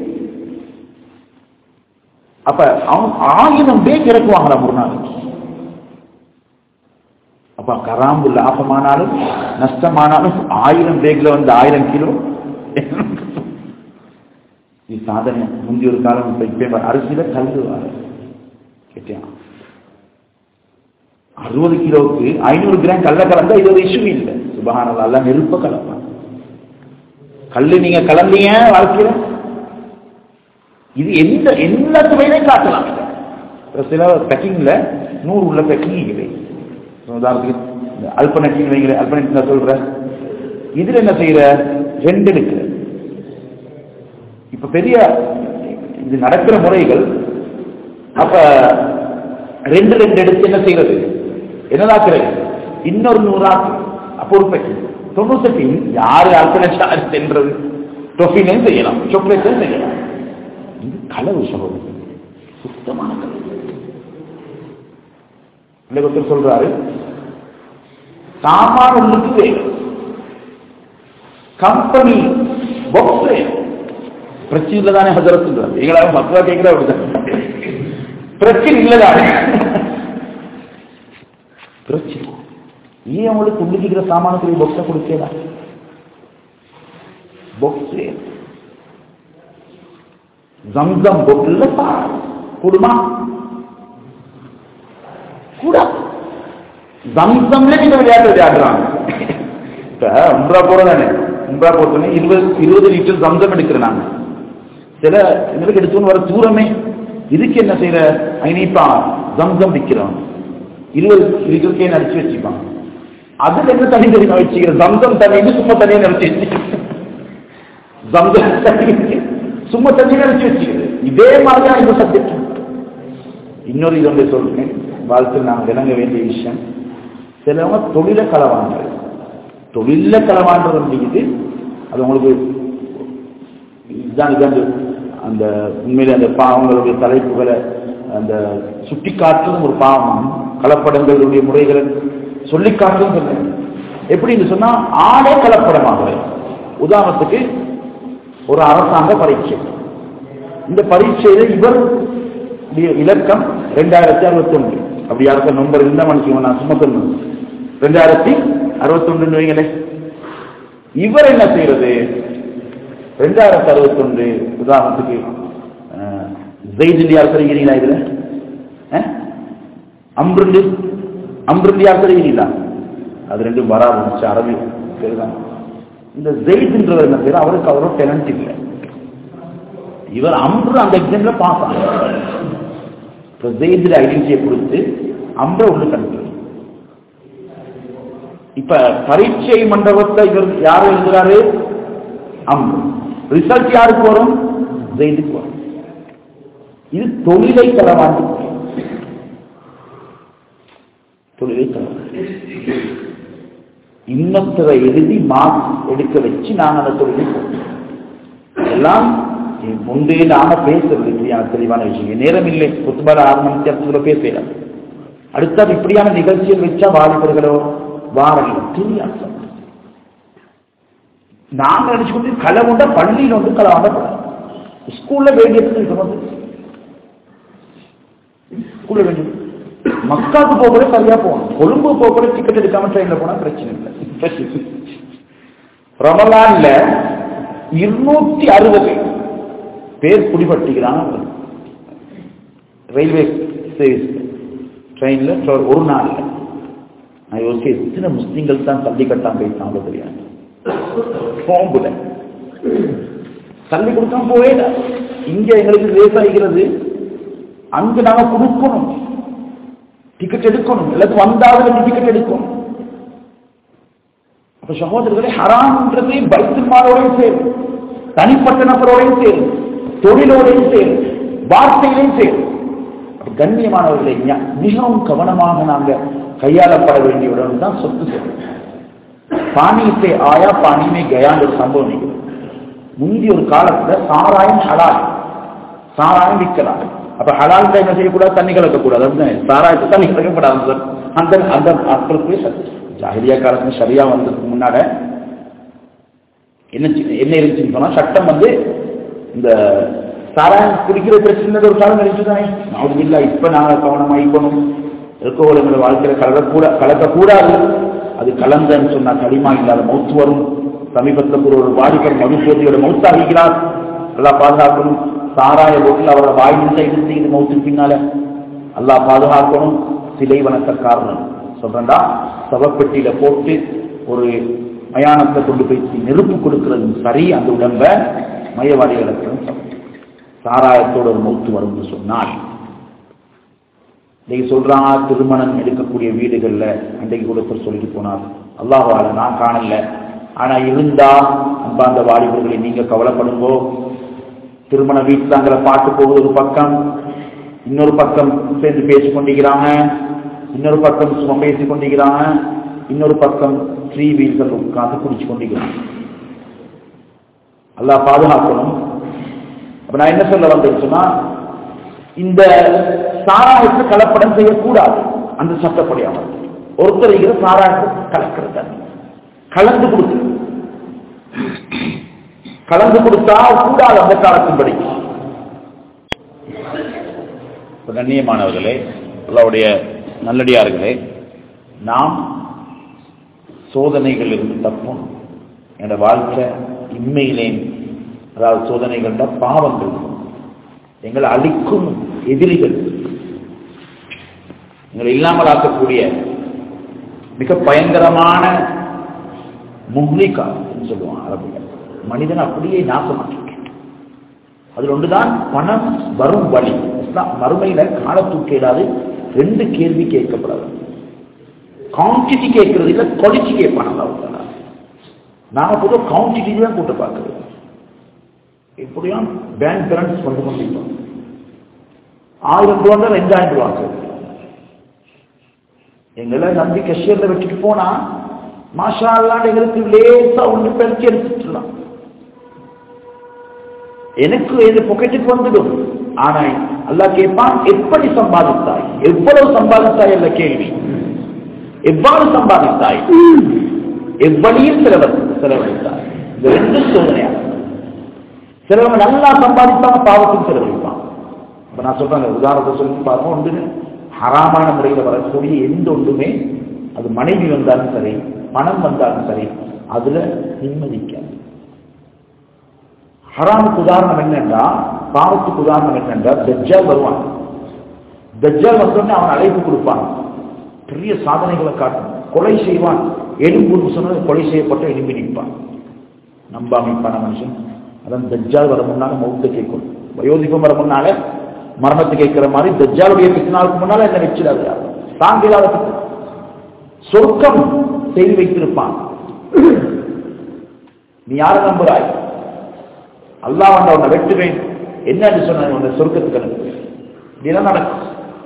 அப்ப அவங்க ஆயிரம் பேக் இறக்குவாங்களா ஒரு நாளைக்கு அப்ப கராம்பு லாபமானாலும் நஷ்டமானாலும் ஆயிரம் பேக்ல வந்து ஆயிரம் கிலோ இது சாதனை முந்தைய ஒரு காலம் இப்ப இப்ப அரிசியில கலந்துவாங்க கேட்டியா அறுபது கிலோவுக்கு ஐநூறு கிராம் கல்ல கலந்தா இது ஒரு இஷ்யூ இல்லை சுபகானல்லா எல்லாம் நெருப்ப கலப்பாங்க கல்லு நீங்க கலந்தீங்க வாழ்க்கையில இது எந்த எல்லா துறையிலையும் காட்டலாம் இப்ப சில பேக்கிங்ல நூறு உள்ள பேக்கிங் இல்லை உதாரணத்துக்கு இந்த அல்பநட்டின் வைங்கிற அல்பநட்டின் நான் சொல்றேன் இதுல என்ன செய்யற ரெண்டு எடுக்கிற இப்ப பெரிய இது நடக்கிற முறைகள் அப்ப ரெண்டு ரெண்டு எடுத்து என்ன செய்யறது என்னதாக்குறது இன்னொரு நூறு ஆக்கு அப்போ ஒரு பேக்கிங் தொண்ணூத்தெட்டு யாரு அல்பநட் சென்றது டொஃபினையும் செய்யலாம் சாக்லேட்டையும் செய்யலாம் இது களவு சகோதரர் சுத்தமான களவு இன்னைக்கு ஒருத்தர் சொல்றாரு சாமான் ஒண்ணுக்கு வேணும் கம்பெனி பாக்ஸ் வேணும் பிரச்சனை இல்லதானே ஹசரத் எங்களால மக்களா கேட்கிற அப்படிதான் பிரச்சனை இல்லதானே பிரச்சனை ஏன் அவங்களுக்கு உள்ளுக்கிற சாமானத்துக்கு பாக்ஸ கொடுக்கலாம் பாக்ஸ் வேணும் ஜம்சம் பொட்டில் பார் கூடுமா கூட ஜம்சம்ல நீங்க விளையாட்டு விளையாடுறாங்க இப்ப உம்ரா போறதானே உம்ரா போட்டோன்னே இருபது இருபது லிட்டர் ஜம்சம் எடுக்கிறேன் நாங்க சில எங்களுக்கு எடுத்துன்னு வர தூரமே இதுக்கு என்ன செய்யற ஐநீப்பா ஜம்சம் விற்கிறோம் இருபது லிட்டர் கேன் அடிச்சு வச்சுப்பாங்க அதுல என்ன தண்ணி தெரியுமா வச்சுக்கிற ஜம்சம் தண்ணி சும்மா தண்ணியை நினைச்சு வச்சுக்கிறேன் ஜம்சம் தண்ணி சும்மா தண்ணி நினைச்சு வச்சுக்கிறது இதே மாதிரிதான் இந்த சப்ஜெக்ட் இன்னொரு இது ஒன்று சொல்றேன் வாழ்க்கையில் நாம் விளங்க வேண்டிய விஷயம் சிலவங்க தொழில களவாங்க தொழில களவான்றது அப்படிங்குது அது உங்களுக்கு இதுதான் இதான் அந்த உண்மையிலே அந்த பாவங்களுடைய தலைப்புகளை அந்த சுட்டி காட்டுறதும் ஒரு பாவம் கலப்படங்களுடைய முறைகளை சொல்லி காட்டுறதும் சொன்னேன் எப்படின்னு சொன்னா ஆளே கலப்படமாக உதாரணத்துக்கு ஒரு அரசாங்க பரீட்சை இந்த பரீட்சையில இவர் இலக்கம் ரெண்டாயிரத்தி அறுபத்தி ஒன்று அப்படி யாருக்கும் நம்பர் இருந்தா மனுஷன் நான் சும்மா சொல்லணும் ரெண்டாயிரத்தி அறுபத்தி ஒன்று வைங்களே இவர் என்ன செய்யறது ரெண்டாயிரத்தி அறுபத்தி ஒன்று உதாரணத்துக்கு ஜெய்தில் யார் தெரிகிறீங்களா இதுல அம்ருண்டு அம்ருண்டு யார் தெரிகிறீங்களா அது ரெண்டும் வராது அரபி சரிதான் இந்த ஜெயித்ன்றவர் என்ன பேர் அவருக்கு அவ்வளோ டேலண்ட் இல்லை இவர் அம்ரு அந்த எக்ஸாம்ல பாஸ் ஆனார் இப்போ ஜெயிதில் ஐடென்டிட்டியை கொடுத்து அம்ரை உள்ள கண்டு இப்ப பரீட்சை மண்டபத்தை இவர் யார் எழுதுறாரு அம்ரு ரிசல்ட் யாருக்கு வரும் ஜெயிதுக்கு வரும் இது தொழிலை களவாண்டு தொழிலை களவாண்டு இன்னொருத்தரை எழுதி மார்க் எடுக்க வச்சு நான் அந்த தொழிலை எல்லாம் முன்பே நாம பேசுறது இப்படியான தெளிவான விஷயம் நேரம் இல்லை புத்துபால ஆறு மணிக்கு இடத்துல பேசலாம் அடுத்த இப்படியான நிகழ்ச்சியில் வச்சா வாலிபர்களோ வாரங்களோ தெரியாது நாங்க நினைச்சுக்கொண்டு களவுண்ட பள்ளியில் வந்து களவாண்ட ஸ்கூல்ல வேண்டியது ஸ்கூல்ல வேண்டியது மக்காவுக்கு போக கூட சரியா போகணும் கொழும்பு போக கூட டிக்கெட் எடுக்காம ட்ரெயின்ல போனா பிரச்சனை இல்லை ரமலான்ல இருநூத்தி அறுபது பேர் குடிபட்டிக்கிறாங்க ரயில்வே ட்ரெயின்ல ஒரு நாள்ல நான் யோசிச்சு எத்தனை முஸ்லீம்கள் தான் தள்ளி கட்டாம போயிட்டாங்க தெரியாது போம்புல தள்ளி கொடுக்காம போவேல இங்க எங்களுக்கு ரேஸ் ஆகிறது அங்கு நாங்க கொடுக்கணும் டிக்கெட் எடுக்கணும் எல்லாத்துக்கும் வந்தாவது டிக்கெட் எடுக்கணும் அப்ப சகோதரர்களே ஹராம்ன்றது பைத்துமாரோடையும் சேரும் தனிப்பட்ட நபரோடையும் சேரும் தொழிலோடையும் சேரும் வார்த்தையிலையும் சேரும் கண்ணியமானவர்களை மிகவும் கவனமாக நாங்க கையாளப்பட வேண்டியவுடன் தான் சொத்து சேரும் பாணியத்தை ஆயா பாணியுமே கயான்னு ஒரு சம்பவம் நிகழும் முந்தைய ஒரு காலத்துல சாராயம் ஹலால் சாராயம் விற்கலாம் அப்ப ஹலால் டைம் செய்யக்கூடாது தண்ணி கலக்கக்கூடாது அதுதான் சாராயத்தை தண்ணி கலக்கக்கூடாது அந்த அந்த ஆட்களுக்குரிய சத்து ஜாகிரியா காலத்துல சரியா வந்ததுக்கு முன்னாட என்ன என்ன இருந்துச்சுன்னு சொன்னா சட்டம் வந்து இந்த சாராயம் குடிக்கிற பிரச்சனை ஒரு காலம் இருந்துச்சுதானே நாவது இல்ல இப்ப நாங்க கவனமா இருக்கணும் இருக்கோளங்களை வாழ்க்கையில கலக்கக்கூட கலக்கக்கூடாது அது கலந்தன்னு சொன்னா களிமா இல்லாத மௌத்து வரும் சமீபத்தில் கூட ஒரு வாலிபர் மதுசோதியோட மௌத்தாகிறார் நல்லா பாதுகாக்கணும் சாராய போட்டில் அவரோட வாய் நின்ற இருந்து இது மௌத்துக்கு பின்னால அல்லா பாதுகாக்கணும் சிலை வணக்கக்காரன் சொல்றேன்டா சவப்பெட்டியில போட்டு ஒரு மயானத்தை கொண்டு போய் நெருப்பு கொடுக்கறதும் சரி அந்த உடம்ப மயவாடிகளுக்கு சாராயத்தோட ஒரு மௌத்து வரும்னு சொன்னால் இன்னைக்கு சொல்றாங்க திருமணம் எடுக்கக்கூடிய வீடுகள்ல அன்றைக்கு கூட ஒருத்தர் சொல்லிட்டு போனார் அல்லாஹால நான் காணல ஆனா இருந்தா அன்பாந்த வாலிபர்களை நீங்க கவலைப்படுங்கோ திருமண வீட்டுலாங்கிற பாட்டு போகுது ஒரு பக்கம் இன்னொரு பக்கம் சேர்ந்து பேசிக் கொண்டிருக்கிறாங்க இன்னொரு பக்கம் சும்மா பேசிக் கொண்டிருக்கிறாங்க இன்னொரு பக்கம் த்ரீ வீல்கள் உட்கார்ந்து குடிச்சு கொண்டிருக்கிறாங்க அல்லா பாதுகாக்கணும் அப்ப நான் என்ன சொல்ல வந்தேன்னு சொன்னா இந்த சாராயத்தை கலப்படம் செய்யக்கூடாது அந்த சட்டப்படி அவர் ஒருத்தர் இருக்கிற சாராயத்தை கலக்கிறது கலந்து கொடுத்து கலந்து கொடுத்தா கூடாது அந்த காலத்தின்படி கண்ணியமானவர்களே அல்லாவுடைய நல்லடியார்களே நாம் சோதனைகள் இருந்து தப்பும் என்னோட வாழ்க்கை இம்மையிலே அதாவது சோதனைகள்ட பாவங்கள் எங்களை அழிக்கும் எதிரிகள் எங்களை இல்லாமல் ஆக்கக்கூடிய மிக பயங்கரமான முஹ்லிகா சொல்லுவான் அரபிகள் மனிதன் அப்படியே நாசமாக்கிருக்கேன் அதில் ஒன்றுதான் பணம் வரும் வழி மறுமையில கால தூக்கிடாது ரெண்டு கேள்வி கேட்கப்படாது குவான்டிட்டி கேட்கறது இல்லை குவாலிட்டி கேட்பான் அல்லாவுக்கு நாம பொதுவாக குவான்டிட்டி தான் கூட்ட பார்க்கறது இப்படியும் பேங்க் பேலன்ஸ் வந்து கொண்டிருக்கோம் ஆயிரம் ரூபா ரெண்டாயிரம் ரூபா எங்களை நம்பி கஷியர்ல வச்சுட்டு போனா மாஷா அல்லாண்டு எங்களுக்கு லேசா ஒன்று பெருக்கி எடுத்துட்டுலாம் எனக்கு எது பொக்கெட்டுக்கு வந்துடும் ஆனா அல்லாஹ் கேட்பான் எப்படி சம்பாதித்தாய் எவ்வளவு சம்பாதித்தாய் என்ற கேள்வி எவ்வாறு சம்பாதித்தாய் எவ்வழியில் செலவு செலவழித்தாய் இந்த ரெண்டு சோதனையா சிலவங்க நல்லா சம்பாதிப்பாங்க பாவத்துக்கு செலவழிப்பான் இப்ப நான் சொல்றேன் உதாரணத்தை சொல்லி பாருங்க ஒன்று ஹராமான முறையில் வரக்கூடிய எந்த ஒன்றுமே அது மனைவி வந்தாலும் சரி பணம் வந்தாலும் சரி அதுல நிம்மதிக்காது ஹராமுக்கு உதாரணம் என்னென்றா பாவத்துக்கு உதாரணம் என்னென்றா தஜ்ஜால் வருவான் தஜ்ஜால் வந்தோடனே அவன் அழைப்பு கொடுப்பான் பெரிய சாதனைகளை காட்டும் கொலை செய்வான் எலும்பு சொன்னது கொலை செய்யப்பட்ட எலும்பி நிற்பான் நம்பாமிப்பான மனுஷன் அதான் தஜ்ஜால் வர முன்னால மௌத்த கேட்கும் வயோதிபம் வர முன்னால மரணத்தை கேட்கிற மாதிரி தஜ்ஜாலுடைய பின்னாளுக்கு முன்னால என்ன வச்சிடாது தாங்க இல்லாத சொர்க்கம் செய்து வைத்திருப்பான் நீ யாரை நம்புறாய் அல்லாஹ் வந்து அவனை வெட்டுவேன் என்னன்னு சொன்ன உன்னை சொர்க்கத்துக்கு அனுப்பு இதெல்லாம் நடக்கும்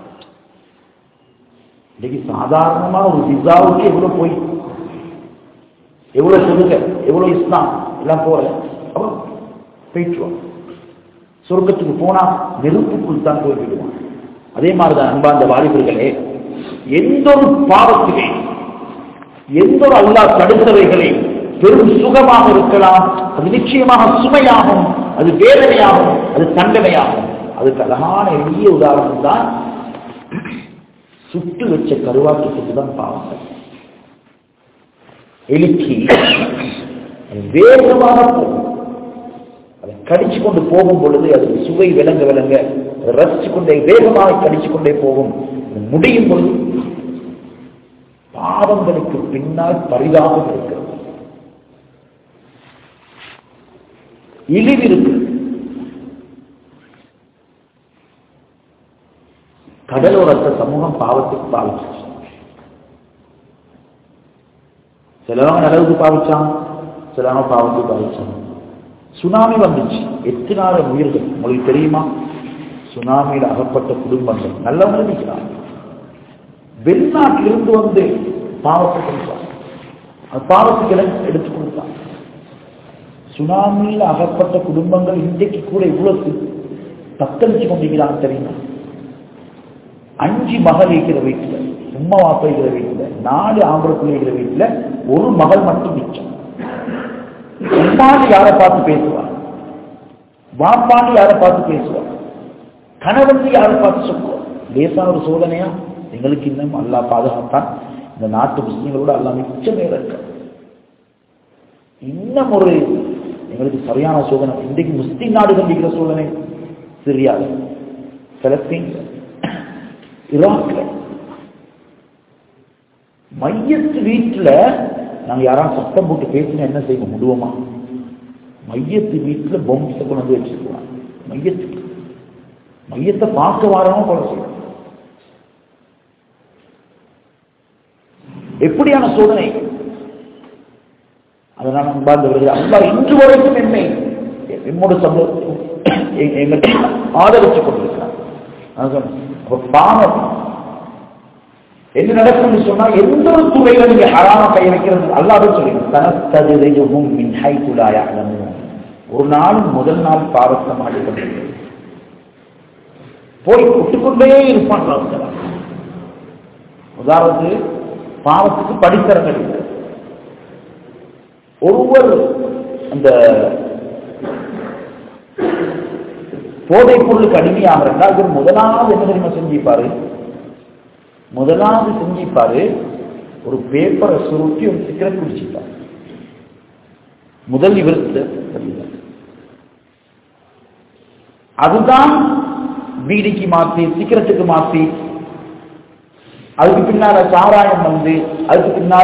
இன்னைக்கு சாதாரணமா ஒரு விசாவுக்கு எவ்வளவு போய் எவ்வளவு சொல்லுங்க எவ்வளவு இஸ்லாம் எல்லாம் போற அவன் போயிட்டுவான் சொர்க்கத்துக்கு போனா நெருப்புக்குள் தான் போய் விடுவான் அதே மாதிரிதான் அன்பா அந்த வாலிபர்களே எந்த ஒரு பாவத்திலே எந்த ஒரு அல்லாஹ் தடுத்தவைகளை பெரும் சுகமாக இருக்கலாம் அது நிச்சயமாக சுமையாகும் அது வேதனையாகும் அது தண்டனையாகும் அதுக்கு அழகான எளிய உதாரணம் தான் சுட்டு வச்ச கருவாக்கத்துக்கு தான் பாவங்கள் எலிக்கு அது வேகமாக போகும் அதை கடிச்சு கொண்டு போகும் பொழுது அது சுவை விளங்க விளங்க அதை ரசிச்சு கொண்டே வேகமாக கடிச்சு கொண்டே போகும் அது முடியும் பொழுது பாவங்களுக்கு பின்னால் பரிதாபம் இருக்கிறது இழிவு இருக்கு கடலோரத்த சமூகம் பாவத்துக்கு பாவிச்சு சிலவங்க நல்லதுக்கு பாவிச்சான் சிலவங்க பாவத்துக்கு பாவிச்சான் சுனாமி வந்துச்சு எத்தனால உயிர்கள் உங்களுக்கு தெரியுமா சுனாமியில் அகப்பட்ட குடும்பங்கள் நல்லவங்க இருக்கிறாங்க வெளிநாட்டிலிருந்து வந்து பாவத்தை கொடுத்தாங்க அது பாவத்துக்கு இடம் எடுத்து கொடுத்தாங்க சுனாமியில் அகப்பட்ட குடும்பங்கள் இன்றைக்கு கூட இவ்வளவு தத்தளிச்சு கொண்டிருக்கிறாங்க தெரியுமா அஞ்சு மகள் இருக்கிற வீட்டுல உம்மா வாப்பா இருக்கிற வீட்டுல நாலு ஆம்பளை பிள்ளை இருக்கிற வீட்டுல ஒரு மகள் மட்டும் மிச்சம் உம்மான்னு யாரை பார்த்து பேசுவார் வாப்பான்னு யாரை பார்த்து பேசுவார் கணவன் யாரை பார்த்து சொல்லுவார் லேசான ஒரு சோதனையா எங்களுக்கு இன்னும் அல்லா பாதுகாத்தான் இந்த நாட்டு முஸ்லீம்களோட அல்லா மிச்சமே இருக்க இன்னும் ஒரு எங்களுக்கு சரியான சோதனை இன்றைக்கு முஸ்லீம் நாடுகள் இருக்கிற சோதனை சிரியால பிலஸ்தீன் ஈராக்ல மையத்து வீட்டுல நாங்க யாராவது சத்தம் போட்டு பேசினா என்ன செய்ய முடியுமா மையத்து வீட்டுல பொம்சை கொண்டு வந்து வச்சிருக்கலாம் மையத்துக்கு மையத்தை பார்க்க வரணும் கொலை செய்யணும் எப்படியான சோதனை அதனால அன்பார்ந்தவர்கள் அல்லா இன்று வரைக்கும் என்னை என்னோட சம்பவம் எங்களுக்கு ஆதரிச்சு கொண்டிருக்கிறார் நான் சொன்னேன் அப்ப பாவம் என்ன நடக்கும்னு சொன்னா எந்த ஒரு துறையில நீங்க ஹராம கை வைக்கிறது அல்லாவே சொல்லுங்க தனத்ததும் மின் ஹை துலாயா ஒரு நாளும் முதல் நாள் பாவத்தை மாட்டிக்கொண்டிருக்கிறது போய் விட்டுக்கொண்டே இருப்பான் பாவத்தில் உதாரணத்துக்கு பாவத்துக்கு படித்தரங்கள் இல்லை ஒவ்வொரு அந்த போதைப் பொருளுக்கு அடிமையாகிறா இவர் முதலாவது என்ன தெரியுமா செஞ்சிப்பாரு முதலாவது செஞ்சிப்பாரு ஒரு பேப்பரை சுருட்டி ஒரு சிகரெட் குடிச்சிப்பார் முதல் இவருக்கு அதுதான் பீடிக்கு மாத்தி சிகரெட்டுக்கு மாத்தி அதுக்கு பின்னால சாராயம் வந்து அதுக்கு பின்னால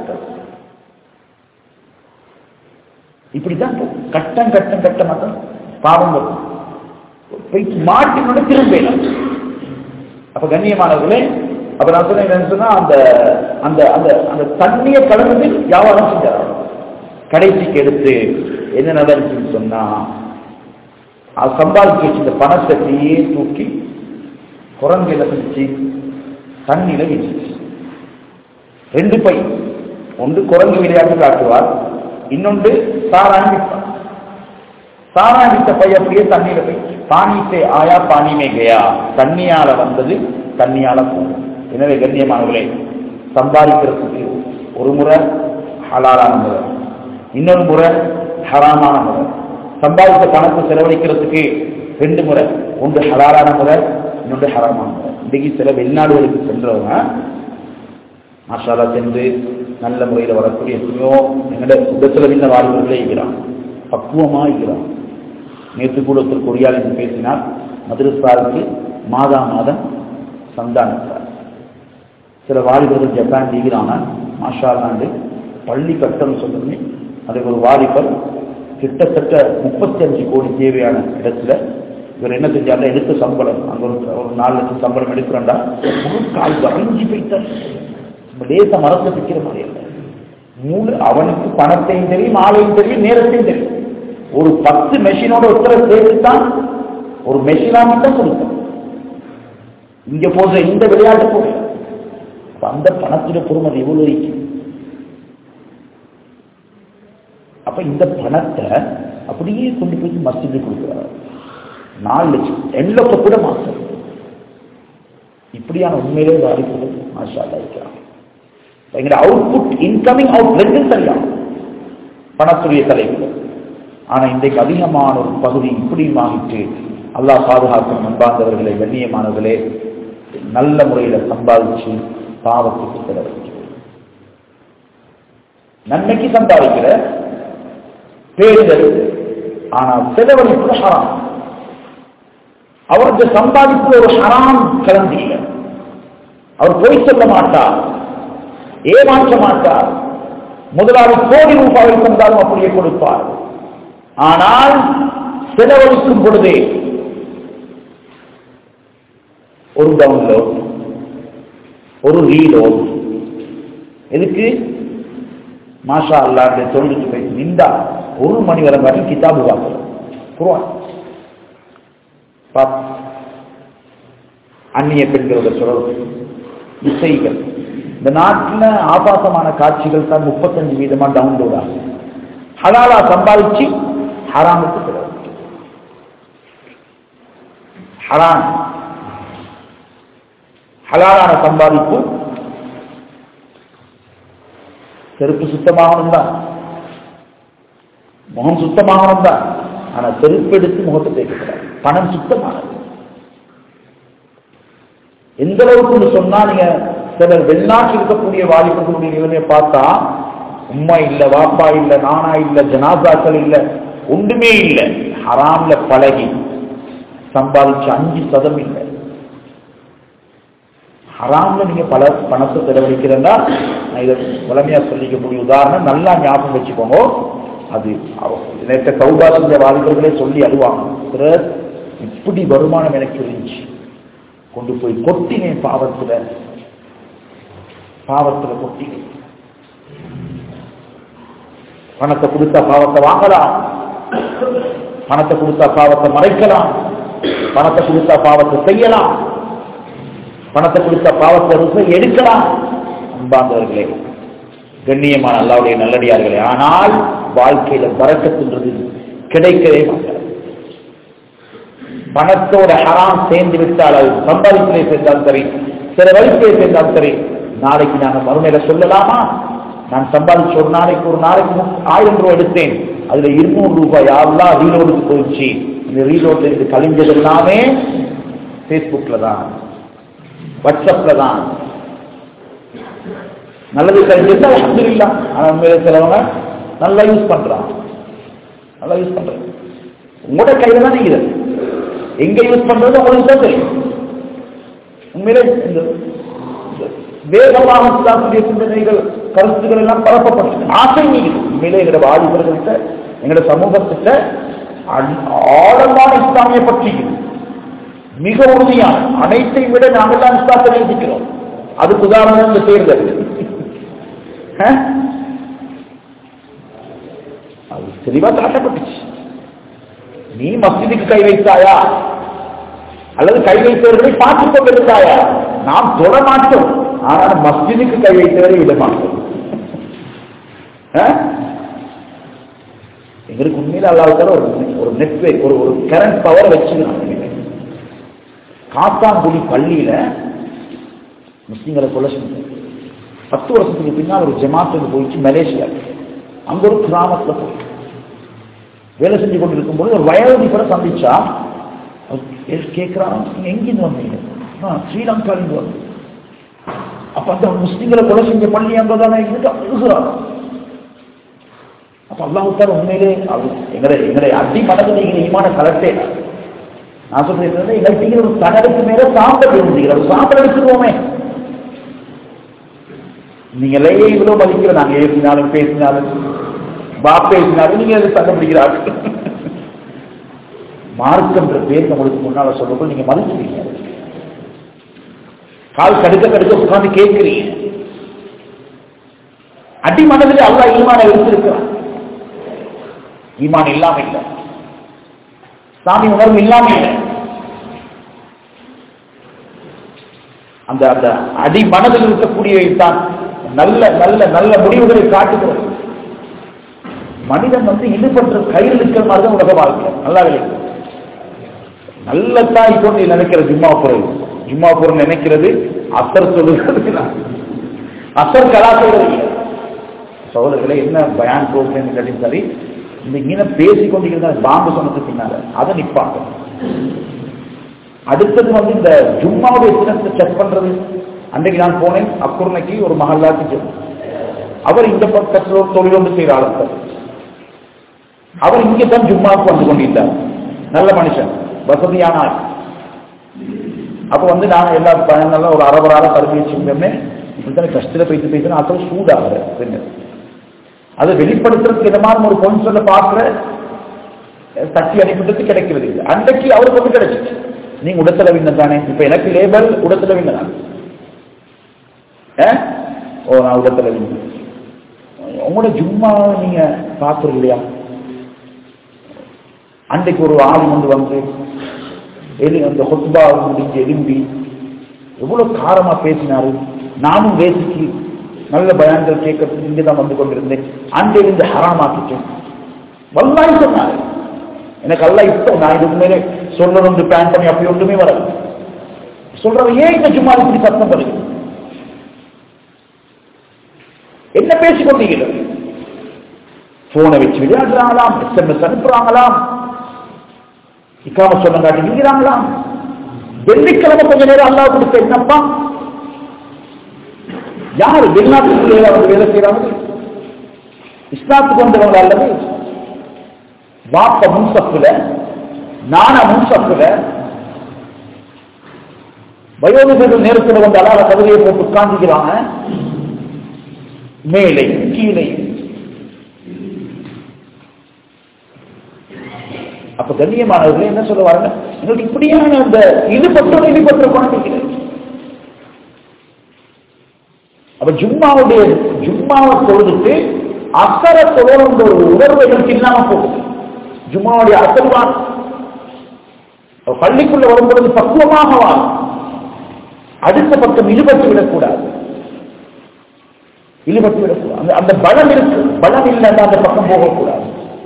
இப்படிதான் போகும். கட்டம் கட்டம் கட்டமாக பாவம் வரும் போயிட்டு மாட்டினோட திரும்பலாம் அப்ப கண்ணியமானவர்களே அப்ப நான் சொன்னேன் என்னன்னு சொன்னா அந்த அந்த அந்த அந்த தண்ணியை கலந்து வியாபாரம் செஞ்சார் கடைசிக்கு எடுத்து என்ன நடந்துச்சுன்னு சொன்னா அது சம்பாதிச்சு வச்சிருந்த பணத்தை அப்படியே தூக்கி குரங்கு என்ன செஞ்சு தண்ணியில வீசிச்சு ரெண்டு பை ஒன்று குரங்கு விளையாட்டு காட்டுவார் இன்னொன்று சாராணி விற்பார் சாராணி வித்த பை அப்படியே தண்ணியில போய் பானிசே ஆயா பானிமே கயா தண்ணியால வந்தது தண்ணியால போகும் எனவே கண்ணியமானவர்களே சம்பாதிக்கிறதுக்கு ஒரு முறை ஹலாலான முறை இன்னொரு முறை ஹராமான முறை சம்பாதித்த பணத்தை செலவழிக்கிறதுக்கு ரெண்டு முறை ஒன்று ஹலாலான முறை இன்னொன்று ஹராமான முறை இன்றைக்கு சில வெளிநாடுகளுக்கு சென்றவங்க மாஷாலா சென்று நல்ல முறையில் வரக்கூடிய எத்தனையோ எங்களோட உடத்துல இந்த வாழ்வுகளே இருக்கிறான் பக்குவமா இருக்கிறான் நேற்று கூட ஒருத்தர் கொரியால் என்று பேசினார் மதுரஸ்தாருக்கு மாதா மாதம் சந்தானத்தார் சில வாலிபர்கள் ஜப்பான் இருக்கிறாங்க மாஷாலாண்டு பள்ளி கட்டம் சொல்லுங்க அதுக்கு ஒரு வாலிபர் கிட்டத்தட்ட முப்பத்தி அஞ்சு கோடி தேவையான இடத்துல இவர் என்ன செஞ்சாரு எடுத்த சம்பளம் அங்க ஒரு ஒரு நாலு லட்சம் சம்பளம் எடுக்கிறோம்டா முழு கால் வரைஞ்சி போயிட்டார் லேச மரத்தை பிக்கிற மாதிரி இல்லை மூணு அவனுக்கு பணத்தையும் தெரியும் ஆளையும் தெரியும் நேரத்தையும் தெரியும் ஒரு பத்து மெஷினோட ஒருத்தரை சேர்த்து தான் ஒரு மெஷினா மட்டும் கொடுத்தான் இங்க போன்ற இந்த விளையாட்டு போல அப்ப அந்த பணத்துடைய பொறுமதி எவ்வளவு இருக்கு அப்ப இந்த பணத்தை அப்படியே கொண்டு போய் மஸ்ஜிது கொடுக்கிறார் நாலு லட்சம் ரெண்டு லட்சம் கூட மாசம் இப்படியான உண்மையிலே பாதிப்புகள் மாஷா இருக்கிறான் எங்களுடைய அவுட்புட் இன்கமிங் அவுட் ரெண்டும் சரியா பணத்துடைய தலைப்பு ஆனா இன்றைக்கு அதிகமான ஒரு பகுதி இப்படி வாங்கிட்டு அல்லாஹ் பாதுகாக்கும் அன்பார்ந்தவர்களே கண்ணியமானவர்களே நல்ல முறையில சம்பாதிச்சு பாவத்துக்கு செலவழிச்சு நன்மைக்கு சம்பாதிக்கிற பேரிடர் ஆனா செலவழிப்பு ஹராம் அவருக்கு சம்பாதிப்பு ஒரு ஹராம் கலந்தீங்க அவர் பொய் சொல்ல மாட்டார் ஏமாற்ற மாட்டார் முதலாளி கோடி ரூபாயை தந்தாலும் அப்படியே கொடுப்பார் ஆனால் செலவழிக்கும் பொழுதே ஒரு டவுன்லோட் ஒரு ரீலோட் எதுக்கு மாஷா அல்லாருடைய தொழிலுக்கு போய் நின்றா ஒரு மணி வரை வரை கிதாபு வாங்கலாம் குருவான் பாப். அந்நிய பெண்களோட தொடர்பு இசைகள் இந்த நாட்டில் ஆபாசமான காட்சிகள் தான் முப்பத்தஞ்சு வீதமா டவுன்லோட் ஆகும் ஹலாலா சம்பாதிச்சு ஹராமுக்கு செலவு ஹராம் ஹலாலான சம்பாதிப்பு செருப்பு சுத்தமாகணும் தான் முகம் சுத்தமாகணும் தான் ஆனா செருப்பு எடுத்து முகத்தை தேய்க்கக்கூடாது பணம் சுத்தமானது எந்த அளவுக்கு சொன்னா நீங்க சிலர் வெளிநாட்டில் இருக்கக்கூடிய வாலிபர்களுடைய நிலைமையை பார்த்தா உம்மா இல்ல வாப்பா இல்ல நானா இல்ல ஜனாசாக்கள் இல்ல ஒன்றுமே இல்லை ஹராம்ல பழகி சம்பாதிச்ச அஞ்சு சதம் இல்லை ஹராம்ல நீங்க பல பணத்தை செலவழிக்கிறதா நான் இதை புலமையா சொல்லிக்கக்கூடிய உதாரணம் நல்லா ஞாபகம் வச்சுக்கோங்க அது நேற்று சௌபா செஞ்ச வாலிபர்களே சொல்லி அழுவாங்க "சிலர், இப்படி வருமானம் எனக்கு இருந்துச்சு கொண்டு போய் கொட்டினேன் பாவத்துல பாவத்துல கொட்டினேன் பணத்தை கொடுத்தா பாவத்தை வாங்கலாம் பணத்தை கொடுத்தா பாவத்தை மறைக்கலாம் பணத்தை கொடுத்தா பாவத்தை செய்யலாம் பணத்தை கொடுத்தா பாவத்தை ருசை எடுக்கலாம் அன்பார்ந்தவர்களே கண்ணியமான அல்லாவுடைய நல்லடியார்களே ஆனால் வாழ்க்கையில பறக்கத்துன்றது கிடைக்கவே மாட்டாது பணத்தோட ஹராம் சேர்ந்து விட்டால் அது சம்பாதிப்பிலே சேர்ந்தாலும் சரி சில வரிசையை சேர்ந்தாலும் சரி நாளைக்கு நாங்கள் மறுமையில சொல்லலாமா நான் சம்பாதிச்ச ஒரு நாளைக்கு ஒரு நாளைக்கு மு- ஆயிரம் ரூபாய் எடுத்தேன் அதுல இருநூறு ரூபாய் யாரெல்லாம் ரீலோடுக்கு போயிடுச்சு இந்த ரீலோட்ல இருந்து கழிஞ்சது எல்லாமே பேஸ்புக்ல தான் வாட்ஸ்அப்ல தான் நல்லது கழிஞ்சிருந்தா அல்ஹம்துலில்லா ஆனா உண்மையில சிலவங்க நல்லா யூஸ் பண்றான் நல்லா யூஸ் பண்றாங்க உங்களோட கையில தான் நீங்க எங்க யூஸ் பண்றது உங்களுக்கு தான் தெரியும் உண்மையிலே இந்த இந்த வேகமாக இஸ்லாத்துடைய சிந்தனைகள் கருத்துக்கள் எல்லாம் பரப்பப்பட்டது ஆசை நீங்க உண்மையிலே எங்களோட வாலிபர்கள்ட்ட எங்களோட சமூகத்திட்ட ஆழ்- ஆழமான இஸ்லாமிய பற்றி மிக உறுதியான அனைத்தை விட நாங்கள் தான் இஸ்லாத்தை நேசிக்கிறோம் அதுக்கு உதாரணம் இந்த தேர்தல் ஆ? அது தெளிவா காட்டப்பட்டுச்சு நீ மஸ்ஜிதுக்கு கை வைத்தாயா அல்லது கை வைத்தவர்களை பார்த்துக் கொண்டிருந்தாயா நாம் தொட மாட்டோம் ஆனால் மஸ்ஜிதுக்கு கை வைத்தவரை விட மாட்டோம் ஆ? எங்களுக்கு உண்மையில அல்லாவுக்கார ஒரு ஒரு நெட்வொர்க் ஒரு ஒரு கரண்ட் பவர் வச்சுக்கிறாங்க காத்தாங்குடி பள்ளியில முஸ்லிம்களை கொலை செஞ்சாங்க பத்து வருஷத்துக்கு பின்னால் ஒரு ஜமாத்துக்கு போயிடுச்சு மலேசியா அங்க ஒரு கிராமத்துல போய் வேலை செஞ்சு கொண்டு இருக்கும்போது ஒரு வயது கூட சந்திச்சா அவர் கேட்கிறான் நீங்க எங்கிருந்து வந்தீங்க "நான் ஸ்ரீலங்காலிருந்து வந்தேன் அப்ப அந்த முஸ்லிம்களை கொலை செஞ்ச பள்ளி அங்கதானே இருக்கு அழுகிறான் அப்ப அல்லாஹுத்தார் உண்மையிலே அது எங்களை எங்களை அடி மனதில் நீங்க ஈமான கலட்டே நான் சொல்றது எங்களுக்கு ஒரு கடலுக்கு மேல சாம்பல் இருந்தீங்க ஒரு சாம்பல் எடுத்துருவோமே நீங்களே இவ்வளவு மதிக்கிற நாங்க ஏசினாலும் பேசினாலும் பா பேசினாலும் நீங்க அதை கண்டுபிடிக்கிறார்கள் மார்க்கன்ற பேர் நம்மளுக்கு முன்னால சொல்லப்போ நீங்க மதிக்கிறீங்க கால் கடுக்க கடுக்க உட்கார்ந்து கேட்கிறீங்க அடி மனதில் அல்லா ஈமான எடுத்திருக்கிறான் ஈமான் இல்லாம இல்லை சாமி உணர்வு இல்லாம இல்லை அந்த அந்த அடி மனதில் இருக்கக்கூடியவை தான் நல்ல நல்ல நல்ல முடிவுகளை காட்டுகிறது மனிதன் வந்து ஈடுபட்ட கையில் இருக்கிற மாதிரி தான் உலக வாழ்க்கை நல்லா விளையும் நல்ல தான் இப்போ நீ நினைக்கிற ஜிம்மா பொருள் ஜிம்மா பொருள் நினைக்கிறது அசர் சொல்லுகிறது நான். அசர் கலா சொல்றது சோதரர்களை என்ன பயான் ப்ரோக்ராம் கேட்டீங்க சரி இந்த இங்கே பேசி கொண்டிருக்கிற பாம்பு சொன்னதுக்கு பின்னால அதை நிப்பாங்க அடுத்தது வந்து இந்த ஜும்மாவுடைய தினத்தை செக் பண்றது அன்றைக்கு நான் போனேன் அக்குர்ணைக்கு ஒரு மகல்லாக்கு செல்லும் அவர் இந்த பக்கத்தில் ஒரு தொழில் ஒன்று செய்கிற ஆளுத்தர் அவர் இங்கே தான் ஜும்மாவுக்கு வந்து கொண்டிருந்தார் நல்ல மனுஷன் வசதியான ஆள் அப்போ வந்து நான் எல்லா பயனெல்லாம் ஒரு அரவராக கருவி வச்சுருந்தோமே இப்படித்தானே கஷ்டத்தில் பேசி பேசினா அப்புறம் சூடாகிற பெண்ணு அதை வெளிப்படுத்துறதுக்கு விதமான ஒரு பொன் சொல்ல பார்க்கிற தட்டி அனுப்பிட்டு கிடைக்கிறது இல்லை அன்றைக்கு அவருக்கு வந்து கிடைச்சிச்சு நீங்க உடத்தல விண்ணம் தானே இப்ப எனக்கு லேபல் உடத்தல விண்ண நான் ஆ? ஓ நான் உடத்தல விண்ணம் உங்களோட ஜும்மா நீங்க பார்க்கறது இல்லையா அன்றைக்கு ஒரு ஆள் வந்து வந்து எலி அந்த ஹொத்பா முடிஞ்சு எலும்பி எவ்வளவு காரமா பேசினாரு நானும் வேசிக்கு நல்ல பயான்கள் கேட்கறதுக்கு இங்கே தான் வந்து கொண்டிருந்தேன் அன்றையிலிருந்து ஹராமாக்கிட்டேன் வல்லாய் சொன்னாரு எனக்கு அல்ல இப்போ நான் இதுக்கு மேலே சொல்றது ஒன்று பிளான் பண்ணி அப்படி ஒன்றுமே வராது சொல்றது ஏன் இந்த சும்மா இப்படி சத்தம் வருது என்ன பேசிக் கொண்டீர்கள் போனை வச்சு விளையாடுறாங்களாம் எஸ்எம்எஸ் அனுப்புறாங்களாம் இக்காம சொன்ன காட்டி இருக்கிறாங்களாம் வெள்ளிக்கிழமை கொஞ்ச நேரம் அல்லா கொடுத்த என்னப்பா யார் வெளிநாட்டுக்குள்ளே வந்து வேலை செய்யறாங்க இஸ்லாத்துக்கு வந்தவங்க அல்லது வாப்ப முன்சப்புல நான முன்சப்புல வயோதிகர்கள் நேரத்தில் வந்து அழகாக கவிதையை போட்டு உட்கார்ந்துக்கிறாங்க மேலே கீழே அப்ப கண்ணியமானவர்கள் என்ன சொல்ல வராங்க எங்களுக்கு இப்படியான அந்த ஈடுபட்ட ஈடுபட்ட குழந்தைகள் அப்ப ஜும்மாவுடைய ஜும்மாவை தொழுதுட்டு அசர தொழுகின்ற ஒரு உணர்வு எங்களுக்கு இல்லாம போகுது ஜும்மாவுடைய அசல்வான் பள்ளிக்குள்ள வரும்பொழுது பக்குவமாக வா அடுத்த பக்கம் இழுபட்டு விடக்கூடாது இழுபட்டு விடக்கூடாது அந்த- அந்த பலம் இருக்கு பலம் இல்லைன்னா அந்த பக்கம் போகக்கூடாது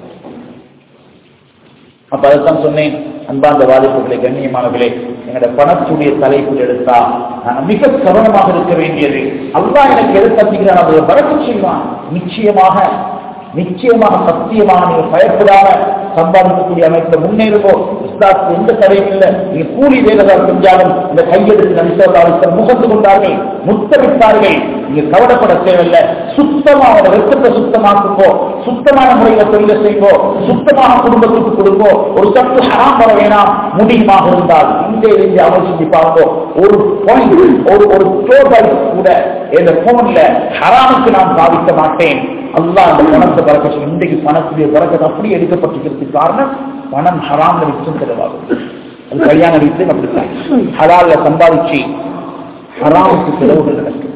அப்ப அதைத்தான் சொன்னேன் அன்பார்ந்த வாலிபர்களே கண்ணியமானவர்களே எங்களோட பணத்துடைய தலைப்பு எடுத்தா நான் மிக கவனமாக இருக்க வேண்டியது அல்லாஹ் எனக்கு எது தப்பிக்கிறான் அதை வரக்கு செய்வான் நிச்சயமாக நிச்சயமாக சத்தியமாக நீங்க பயப்படாம சம்பாதிக்கக்கூடிய அமைப்புல முன்னேறுவோ இஸ்லாத்துக்கு எந்த தடையும் இல்லை நீங்க கூலி வேலைகள் செஞ்சாலும் இந்த கையெழுத்து நபிசல்லாவுக்கு முகத்து கொண்டார்கள் முத்தமிட்டார்கள் நீங்க கவலைப்பட தேவையில்லை சுத்தமா அவனை வெப்பத்தை சுத்தமாக்குங்கோ சுத்தமான முறையில தொழில செய்வோ சுத்தமாக குடும்பத்துக்கு கொடுங்கோ ஒரு சத்து ஹராம் வர வேணாம் முடியுமாக இருந்தால் இந்த இருந்து அமல் செஞ்சு பார்ப்போம் ஒரு பாயிண்ட் ஒரு ஒரு டோபல் கூட இந்த போன்ல ஹராமுக்கு நான் பாதிக்க மாட்டேன் அல்லாஹ் அந்த பணத்தை பறக்க இன்றைக்கு பணத்துடைய பறக்கத்தை அப்படி எடுக்கப்பட்டிருக்கிறதுக்கு காரணம் பணம் ஹராம்ல விற்றும் செலவாகும் அது கல்யாண வீட்டிலும் அப்படித்தான் ஹலால்ல சம்பாதிச்சு ஹராமுக்கு செலவுகள் நடக்கும்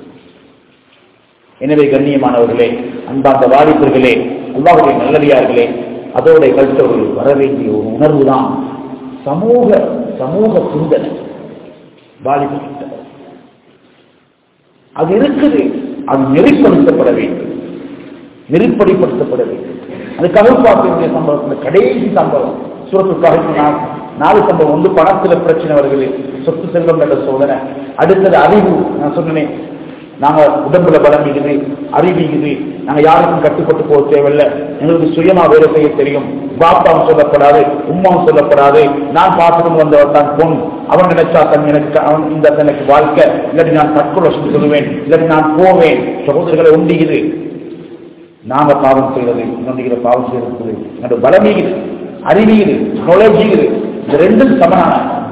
எனவே கண்ணியமானவர்களே அன்பார்ந்த வாலிபர்களே அல்லாவுடைய நல்லடியார்களே அதோட கருத்தவர்கள் வர வேண்டிய ஒரு உணர்வு தான் சமூக சமூக சிந்தனை வாலிபர்கிட்ட அது இருக்குது அது நெறிப்படுத்தப்பட வேண்டும் நெறிப்படிப்படுத்தப்பட வேண்டும் அது கருப்பாக்கிய சம்பவத்தில் கடைசி சம்பவம் சுரத்துக்காக நாலு சம்பவம் வந்து பணத்துல பிரச்சனை வருகிறது சொத்து செல்வம் என்ற சோதனை அடுத்தது அறிவு நான் சொன்னேன் நாங்க உடம்புல பலம் இருக்குது அறிவிக்குது நாங்க யாருக்கும் கட்டுப்பட்டு போக தேவையில்லை எங்களுக்கு சுயமா வேலை செய்ய தெரியும் பாப்பாவும் சொல்லப்படாது உமாவும் சொல்லப்படாது நான் பார்த்துட்டு வந்தவர் தான் பொன் அவன் நினைச்சா தன் எனக்கு அவன் இந்த எனக்கு வாழ்க்கை இல்லாட்டி நான் தற்கொலை செஞ்சு சொல்லுவேன் இல்லாட்டி நான் போவேன் சகோதரர்களை உண்டிக்குது நாங்க பாவம் செய்வது இன்னொன்றுகிற பாவம் செய்வது என்னோட பலமீகுது அறிவியுது நுழைஞ்சுகுது இந்த ரெண்டும் சமனான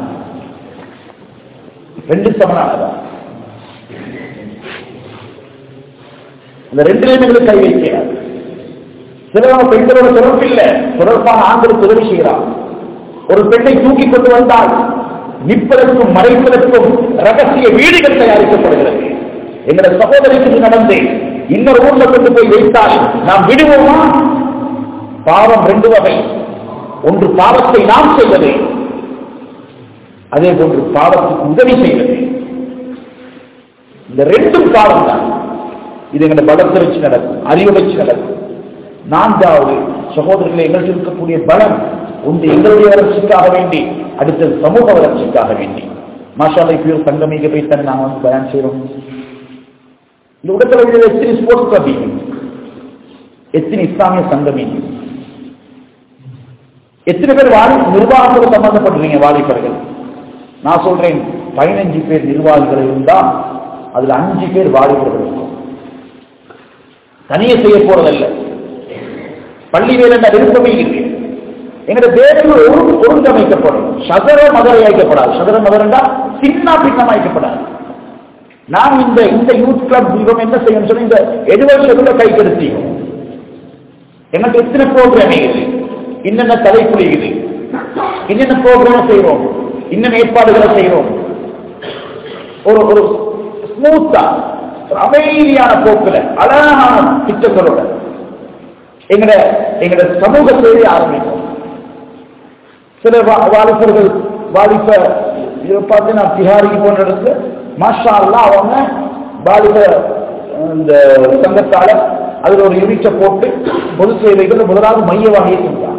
ரெண்டு சமனானதா இந்த ரெண்டுலையும் எங்களுக்கு கை வைக்கிறார் சிலவங்க பெண்களோட தொடர்பு இல்லை தொடர்பான ஆண்களுக்கு உதவி செய்கிறார் ஒரு பெண்ணை தூக்கி கொண்டு வந்தால் நிற்பதற்கும் மறைப்பதற்கும் ரகசிய வீடுகள் தயாரிக்கப்படுகிறது எங்களோட சகோதரிக்கு நடந்து இன்னொரு ஊர்ல கொண்டு போய் வைத்தால் நாம் விடுவோமா பாவம் ரெண்டு வகை ஒன்று பாவத்தை நாம் செய்வது அதே போன்று பாவத்துக்கு உதவி செய்வது இந்த ரெண்டும் பாவம் தான் இது எங்களை பலத்தை வச்சு நடக்கும் அறிவை வச்சு நடக்கும் நான்காவது சகோதரர்களை எங்களுக்கு இருக்கக்கூடிய பலம் ஒன்று எங்களுடைய வளர்ச்சிக்காக வேண்டி அடுத்தது சமூக வளர்ச்சிக்காக வேண்டி மாஷாலை பியூர் சங்கமிக்க போய் தான் நாங்கள் வந்து பயன் செய்கிறோம் இந்த உடற்கல்வியில் எத்தனை ஸ்போர்ட்ஸ் கிளப் எத்தனை இஸ்லாமிய சங்கம் எத்தனை பேர் வாலி நிர்வாகத்தோடு சம்பந்தப்பட்டிருக்கீங்க வாலிபர்கள் நான் சொல்றேன் பதினஞ்சு பேர் நிர்வாகிகள் இருந்தா அதுல அஞ்சு பேர் வாலிபர்கள் இருக்கும் தனியே செய்ய போறதல்ல பள்ளி வேலை விருப்பமே இல்லை எங்களுடைய தேசம் ஒரு ஒருங்கமைக்கப்படும் சதர மதரை அழைக்கப்படாது சதர மதரண்டா சின்ன பின்னம் அழைக்கப்படாது நாம் இந்த இந்த யூத் கிளப் இவங்க என்ன செய்யணும் சொல்லி இந்த எதுவரை சொல்ல கை கெடுத்தி எங்களுக்கு எத்தனை ப்ரோக்ராம் இருக்குது என்னென்ன தலைப்புலியுது என்னென்ன ப்ரோக்ராம் செய்யறோம் இன்னும் ஏற்பாடுகளை செய்யறோம் ஒரு ஒரு ஸ்மூத்தா ஒரு அமைதியான போக்குல அழகான திட்டங்களோட எங்கட எங்கட சமூக சேவையை ஆரம்பிக்கும் சில வா- வாலிபர்கள் வாலிப இதை பார்த்து நான் திகாரிக்கு போன இடத்துல மாஷா அல்லா அவங்க வாலிப இந்த சங்கத்தால அதுல ஒரு யூனிட்டை போட்டு பொது சேவைகள் முதலாவது மையவாடியை செஞ்சாங்க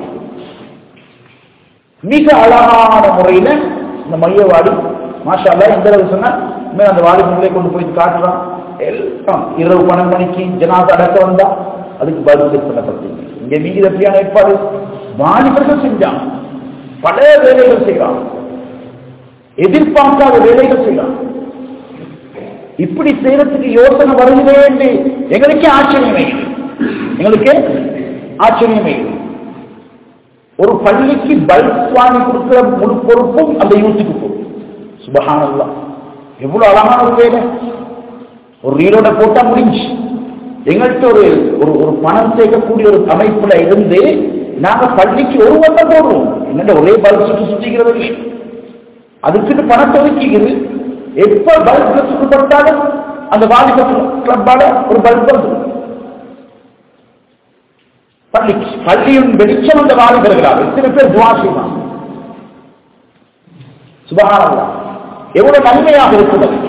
மிக அழகான முறையில இந்த மையவாடி மாஷா அல்லா எந்த அளவு சொன்னா இனிமே அந்த வாலிபர்களை கொண்டு போய் காட்டுறான் எல்லாம் இரவு பன்னெண்டு மணிக்கு ஜனாத அடக்க வந்தா அதுக்கு பதில் பண்ணப்பட்டீங்க இங்க மீது எப்படியான ஏற்பாடு வாலிபர்கள் செஞ்சாங்க பல வேலைகள் செய்யறான் எதிர்பார்க்காத வேலைகள் செய்யறான் இப்படி செய்யறதுக்கு யோசனை வருகிறே என்று எங்களுக்கே ஆச்சரியமே எங்களுக்கே ஆச்சரியமே ஒரு பள்ளிக்கு பல்ப் வாங்கி கொடுக்கிற முழு பொறுப்பும் அந்த யூத்துக்கு போகும் சுபஹானல்லா எவ்வளவு அழகான ஒரு வேலை ஒரு ரீலோட போட்டா முடிஞ்சு எங்கள்கிட்ட ஒரு ஒரு ஒரு பணம் சேர்க்கக்கூடிய ஒரு அமைப்புல இருந்து நாங்க பள்ளிக்கு ஒரு வட்டம் போடுறோம் என்னோட ஒரே பல்ப் சுற்றி சுற்றிக்கிறது இல்லை அதுக்குன்னு பணத்தை ஒதுக்கிக்குது எப்ப பல்ப் சுற்றப்பட்டாலும் அந்த வாலிப கிளப்பால ஒரு பல்ப் வந்துடும் பள்ளி பள்ளியின் வெளிச்சம் அந்த வாலிபர்களால் எத்தனை பேர் துவா செய்வாங்க சுபகானல்லா எவ்வளவு நன்மையாக இருக்கும் அது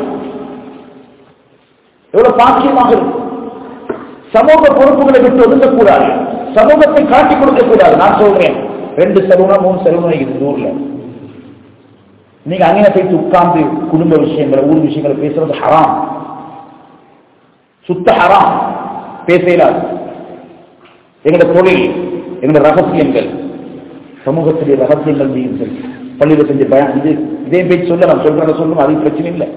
எவ்வளவு பாக்கியமாக இருக்கும் சமூக பொறுப்புகளை விட்டு ஒதுங்கக்கூடாது சமூகத்தை காட்டிக் கொடுக்கக்கூடாது நான் சொல்றேன் ரெண்டு செலவுனா மூணு செலவுனா இது ஊர்ல நீங்க அங்கே போயிட்டு உட்கார்ந்து குடும்ப விஷயங்களை ஊர் விஷயங்களை பேசுறது ஹராம் சுத்த ஹராம் பேசலாது எங்களோட தொழில் எங்களோட ரகசியங்கள் சமூகத்துடைய ரகசியங்கள் நீங்கள் பள்ளியில செஞ்ச பயன் இது இதே பேச்சு சொல்ல நான் சொல்றத சொல்லும் அது பிரச்சனை இல்லை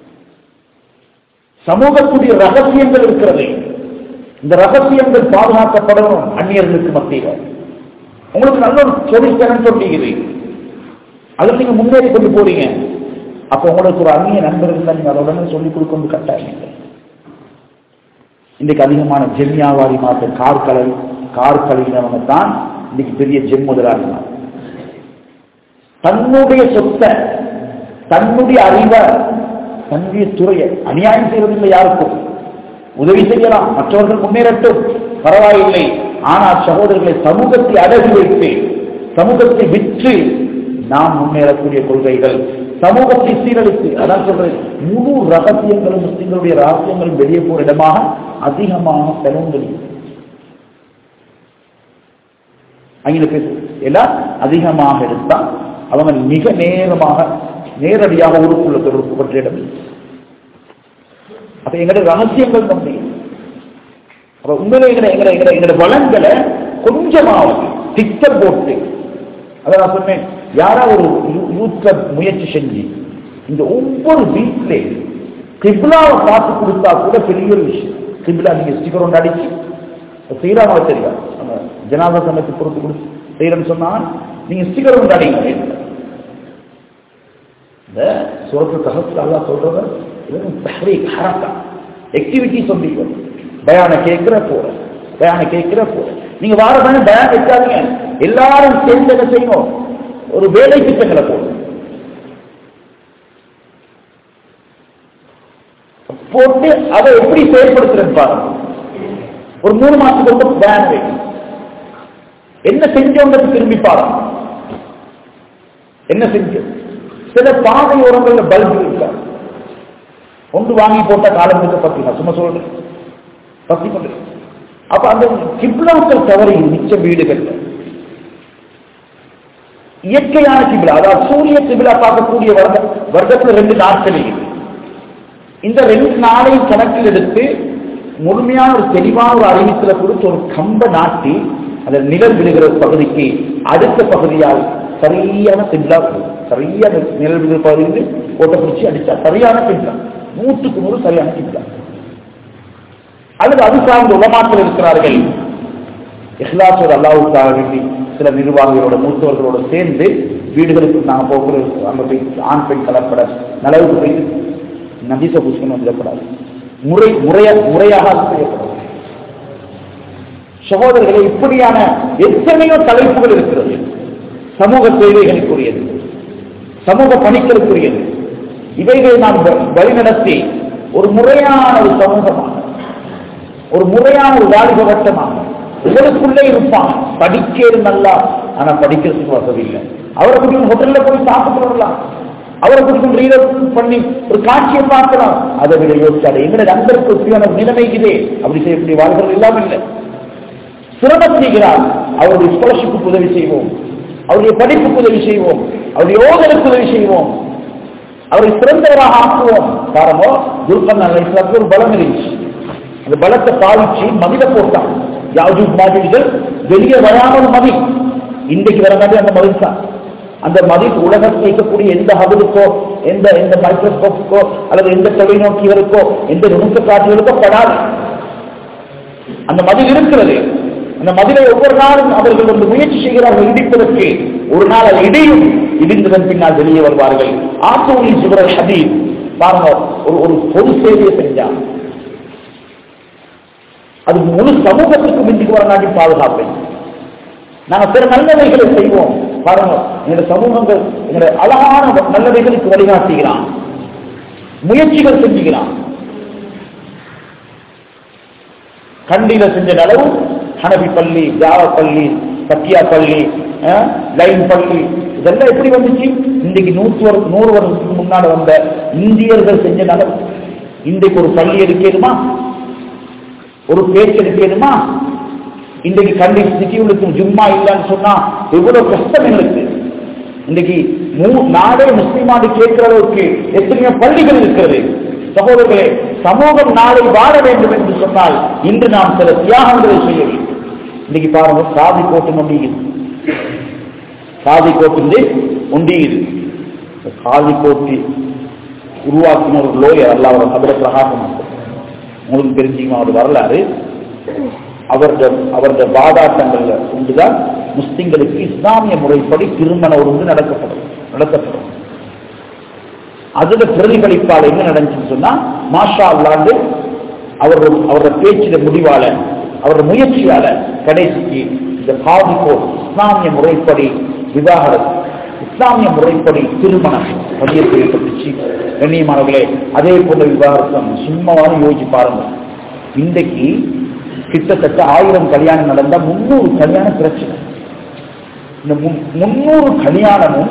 சமூகத்துடைய ரகசியங்கள் இருக்கிறது இந்த ரகசியங்கள் பாதுகாக்கப்படணும் அந்நியர்களுக்கு மத்தியில் உங்களுக்கு நல்ல ஒரு தொழிற்சனம் சொல்லிக்குது அதில் நீங்க முன்னேறி கொண்டு போறீங்க அப்ப உங்களுக்கு ஒரு அந்நிய நண்பர் இருந்தா நீங்க அதை உடனே சொல்லிக் கொடுக்கணும் கட்டாயம் இன்னைக்கு அதிகமான ஜெம்யாவாதி மாத்த கார் கலவி கார் கழுவினவங்க தான் இன்னைக்கு பெரிய ஜெம் முதலாளிமார் தன்னுடைய சொத்தை தன்னுடைய அறிவை தன்னுடைய துறையை அநியாயம் செய்வதில்லை யாருக்கும் உதவி செய்யலாம் மற்றவர்கள் முன்னேறட்டும் பரவாயில்லை ஆனால் சகோதரர்களை சமூகத்தை அடகு வைத்து சமூகத்தை விற்று நாம் முன்னேறக்கூடிய கொள்கைகள் சமூகத்தை சீரழித்து அதான் சொல்றேன் முழு ரகசியங்களும் முஸ்லிம்களுடைய ரகசியங்களும் வெளியே போற இடமாக அதிகமாக செலவுகள் அங்கே பேசு எல்லாம் அதிகமாக எடுத்தா அவங்க மிக நேரமாக நேரடியாக ஊருக்குள்ள தொடர்பு பற்ற இடம் இல்லை. அப்ப எங்களுடைய ரகசியங்கள் தம்பி அப்ப உண்மையிலே எங்களை எங்களை எங்களை எங்களுடைய வளங்களை கொஞ்சமாவது திட்டம் போட்டு அதை நான் சொன்னேன் யாரா ஒரு யூத் கிளப் முயற்சி செஞ்சு இந்த ஒவ்வொரு வீட்டிலே கிப்லாவை பார்த்து கொடுத்தா கூட பெரிய ஒரு விஷயம் கிப்லா நீங்க ஸ்டிக்கர் ஒன்று அடிச்சு செய்யறாங்க தெரியா நம்ம ஜனாத சமயத்தை பொறுத்து கொடுத்து செய்யறேன்னு சொன்னா நீங்க ஸ்டிக்கர் ஒன்று அடிங்க இந்த சுரத்து தகவல் அல்லா சொல்றத தஹரீக் ஹரக்கா ஆக்டிவிட்டி சொல்லிக்கோ பயான கேட்கிற போற பயான கேட்கிற போற நீங்க வார தானே பயான் வைக்காதீங்க எல்லாரும் சேர்ந்து என்ன செய்யணும் ஒரு வேலை திட்டங்களை போடும் போட்டு அதை எப்படி செயல்படுத்துறேன்னு பாருங்க ஒரு மூணு மாசத்துக்கு வந்து பயான் வைக்கணும் என்ன செஞ்சவங்களுக்கு திரும்பி பாருங்க என்ன செஞ்சோம் சில பாதையோரங்கள்ல பல்பு இருக்காது ஒன்று வாங்கி போட்ட காலத்துக்கு பத்தி நான் சும்மா சொல்றேன் பத்தி பண்றேன் அப்ப அந்த கிப்லாக்கள் தவறி மிச்ச வீடுகள்ல இயற்கையான கிபிலா அதாவது சூரிய கிபிலா பார்க்கக்கூடிய வருட வருடத்துல ரெண்டு நாட்கள் இருக்கு இந்த ரெண்டு நாளையும் கணக்கில் எடுத்து முழுமையான ஒரு தெளிவான ஒரு அறிவித்துல கொடுத்து ஒரு கம்ப நாட்டி அந்த நிழல் விழுகிற பகுதிக்கு அடுத்த பகுதியால் சரியான கிபிலா சரியான நிழல் விழுகிற பகுதியில் ஓட்ட பிடிச்சி அடிச்சா சரியான கிபிலா நூற்றுக்கு நூறு சரியான கிபிலா அல்லது அது சார்ந்த உலமாக்கள் இருக்கிறார்கள் இஹ்லாசோட அல்லாவுக்காக வேண்டி சில நிர்வாகிகளோட மூத்தவர்களோட சேர்ந்து வீடுகளுக்கு நாங்கள் போகிற அங்கே போய் ஆண் பெண் கலப்பட நலவுக்கு போய் நதிச புஷ்கம் வந்துடப்படாது முறை முறைய முறையாக அது செய்யப்படாது சகோதரர்களே இப்படியான எத்தனையோ தலைப்புகள் இருக்கிறது சமூக சேவைகளுக்குரியது சமூக பணிகளுக்குரியது இவைகளை நாம் வ- வழிநடத்தி ஒரு முறையான ஒரு சமூகமாக ஒரு முறையான ஒரு வாலிப வட்டமாக உங்களுக்குள்ளே இருப்பான் படிக்கிறது நல்லா ஆனா படிக்கிறதுக்கு வசதி இல்லை அவரை குடிக்கும் ஹோட்டல்ல போய் சாப்பிட்டு வரலாம் அவரை குடிக்கும் ரீடர் பண்ணி ஒரு காட்சியை பார்க்கலாம் அதை விட யோசிச்சாரு எங்களை நண்பருக்கு ஒப்பியான ஒரு நிலைமை இதே அப்படி செய்யக்கூடிய வாழ்கள் இல்லாமல் இல்லை சிரமம் செய்கிறார் அவருடைய ஸ்காலர்ஷிப்புக்கு உதவி செய்வோம் அவருடைய படிப்புக்கு உதவி செய்வோம் அவருடைய யோகனுக்கு உதவி செய்வோம் அவரை சிறந்தவராக ஆக்குவோம் காரணமோ துர்கன் இஸ்லாத்துக்கு ஒரு பலம் இருந்துச்சு அந்த பலத்தை பாவிச்சு மதில போட்டான் யாஜூ மாஜூஜ்கள் வெளியே வராமல் மதி இன்றைக்கு வர மாதிரி அந்த மதில் தான் அந்த மதில் உலகத்தில் இருக்கக்கூடிய எந்த ஹபுக்கோ எந்த எந்த மைக்ரோஸ்கோப்புக்கோ அல்லது எந்த தொலைநோக்கியவருக்கோ எந்த நுணுக்க காட்சிகளுக்கோ படாது அந்த மதில் இருக்கிறது அந்த மதிலை ஒவ்வொரு நாளும் அவர்கள் வந்து முயற்சி செய்கிறார்கள் இடிப்பதற்கு ஒரு நாள் அது இடியும் இடிந்ததன் பின்னால் வெளியே வருவார்கள் ஆத்தூரி சுவரல் ஹபீப் பாருங்க ஒரு ஒரு பொது சேவையை செஞ்சான் அது முழு சமூகத்துக்கு மிஞ்சிக்கு வர நாட்டி பாதுகாப்பேன் நாங்க பிற நல்லவைகளை செய்வோம் பாருங்க எங்க சமூகங்கள் எங்களை அழகான நல்லவைகளுக்கு வழிகாட்டுகிறான் முயற்சிகள் செஞ்சுகிறான் கண்டியில செஞ்ச அளவு ஹனபி பள்ளி ஜாவ பள்ளி சத்தியா பள்ளி அஹ், லைன் பள்ளி இதெல்லாம் எப்படி வந்துச்சு இன்றைக்கு நூற்று வரு- நூறு வருஷத்துக்கு முன்னாடி வந்த இந்தியர்கள் செஞ்ச அளவு இன்றைக்கு ஒரு பள்ளி எடுக்கணுமா ஒரு பேச்சு எடுக்கணுமா இன்றைக்கு கண்டி சிட்டியுளுக்கு ஜும்மா இல்லைன்னு சொன்னா எவ்வளவு கஷ்டம் எங்களுக்கு இன்னைக்கு மூ- நாடே முஸ்லிமாடு கேட்கிற அளவுக்கு எத்தனையோ பள்ளிகள் இருக்கிறது சகோதரர்களே சமூகம் நாளை வாழ வேண்டும் என்று சொன்னால் இன்று நாம் சில தியாகங்களை செய்ய வேண்டும் இன்னைக்கு பாருங்க சாதி கோட்டு முடியுது சாதி கோட்டு உண்டியுது இந்த சாதி கோட்டி உருவாக்கின ஒரு லோயர் அல்ல அவர் சபர பிரகாசம் உங்களுக்கு தெரிஞ்சுக்கணும் அவர் வரலாறு அவருடைய அவருடைய வாதாட்டங்கள்ல ஒன்றுதான் முஸ்லிம்களுக்கு இஸ்லாமிய முறைப்படி திருமண ஒழுங்கு நடக்கப்படும் நடத்தப்படும் அதுல பிரதிபலிப்பால் என்ன நடந்துச்சுன்னு சொன்னா மாஷா அல்லாண்டு அவர் அவரோட பேச்சில முடிவால அவரோட முயற்சியால கடைசிக்கு இந்த காதி கோட் இஸ்லாமிய முறைப்படி விவாகரத்து இஸ்லாமிய முறைப்படி திருமணம் பதிய செய்யப்பட்டுச்சு கண்ணியமானவர்களே அதே போன்ற விவாகரத்தம் சும்மாவான யோசிச்சு பாருங்க இன்றைக்கு கிட்டத்தட்ட ஆயிரம் கல்யாணம் நடந்தா முன்னூறு கல்யாணம் பிரச்சனை இந்த முன்- முன்னூறு கல்யாணமும்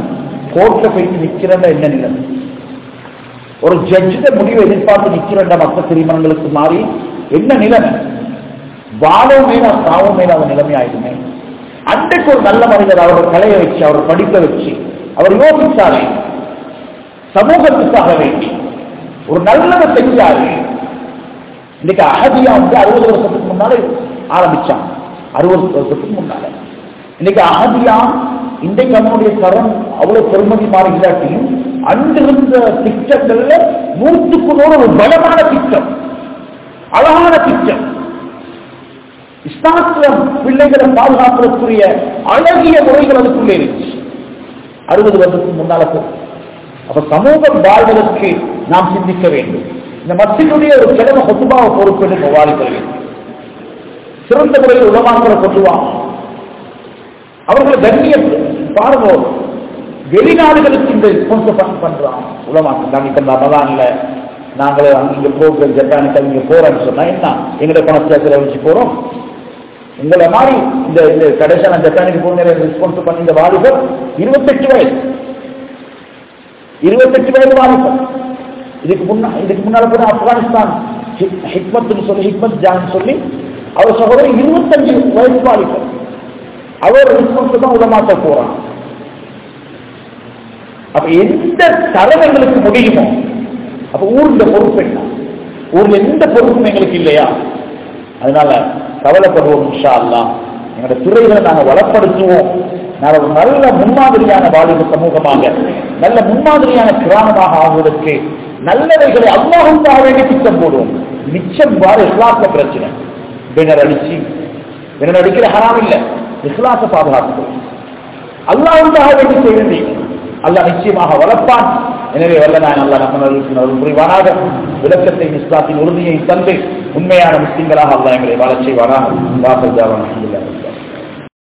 கோர்ட்ல போயிட்டு நிக்கிறத என்ன நிலைமை ஒரு ஜட்ஜிட முடிவை எதிர்பார்த்து நிக்கிறண்ட மற்ற திருமணங்களுக்கு மாறி என்ன நிலைமை வாழவும் மேலா சாவும் மேலாத நிலைமை ஆயிடுமே அன்றைக்கு ஒரு நல்ல மனிதர் அவரை கலைய வச்சு அவரை படிக்க வச்சு அவர் யோசிச்சாரே சமூகத்துக்காக வேண்டி ஒரு நல்லதை செஞ்சாரு இன்னைக்கு அகதியா வந்து அறுபது வருஷத்துக்கு முன்னாலே ஆரம்பிச்சான் அறுபது வருஷத்துக்கு முன்னால இன்னைக்கு அகதியா இன்றைக்கு அவனுடைய தரம் அவ்வளவு பெருமதி மாறி இல்லாட்டியும் அன்றிருந்த திட்டங்கள்ல நூற்றுக்கு நூறு ஒரு பலமான திட்டம் அழகான திட்டம் இஸ்லாத்துல பிள்ளைகளை பாதுகாப்பதற்குரிய அழகிய முறைகள் அதுக்குள்ளே இருந்துச்சு அறுபது வருடத்துக்கு முன்னால போ அப்ப சமூகம் வாழ்வதற்கு நாம் சிந்திக்க வேண்டும் இந்த மத்தியுடைய ஒரு கிழமை கொத்துபாவை பொறுப்பெடுக்க வாலிபர்கள் சிறந்த முறையில் உலமாக்களை கொண்டு வா அவர்களை கண்ணியம் பாருங்க வெளிநாடுகளுக்கு இந்த ஸ்பான்சர் பண்றான் உலமாக்கள் நாங்க இப்ப ரமதான்ல நாங்கள் அங்க போகிற ஜப்பானுக்கு அங்க போறோம்னு சொன்னா என்ன எங்களுடைய பணத்தை செலவழிச்சு போறோம் உங்களை மாதிரி இந்த இந்த கடைசியா நான் ஜப்பானுக்கு போன ரெஸ்பான்ஸ் பண்ணி இந்த வாலிபர் இருபத்தெட்டு வயசு இருபத்தெட்டு வயது வாலிபர் இதுக்கு முன்னா இதுக்கு முன்னால கூட ஆப்கானிஸ்தான் ஹிக்- ஹிக்மத்னு சொல்லி ஹிக்மத் ஜான் சொல்லி அவர் சகோதரர் இருபத்தஞ்சு வயசு வாலிபர் அவர் ரெஸ்பான்ஸ் தான் உலமாக்க போறான் அப்ப எந்த தரம் எங்களுக்கு முடியுமோ அப்ப ஊர்ல பொறுப்பு என்ன ஊர்ல எந்த பொறுப்பும் எங்களுக்கு இல்லையா அதனால கவலைப்படுவோம் இன்ஷா அல்லாஹ் எங்களோட துறைகளை நாங்கள் வளப்படுத்துவோம் நாங்கள் ஒரு நல்ல முன்மாதிரியான வாலிப சமூகமாக நல்ல முன்மாதிரியான கிராமமாக ஆகுவதற்கு நல்லவைகளை அல்லாஹுக்காக வேண்டி திட்டம் போடுவோம் மிச்சம் வார இஸ்லாத்துல பிரச்சனை பின்னர் அடிச்சு பின்னர் அடிக்கிற ஹராம் இல்லை இஸ்லாத்தை பாதுகாத்துக்கணும் அல்லாவுக்காக வேண்டி செய்ய வேண்டிய அல்லாஹ் நிச்சயமாக வளர்ப்பான் எனவே வல்ல நான் அல்லா நம்ம புரிவானாக விளக்கத்தை இஸ்லாத்தின் உறுதியை தந்து உண்மையான முஸ்லிம்களாக அல்லாஹ் எங்களை வாழச் செய்வானாக வாசல் ஜாவான்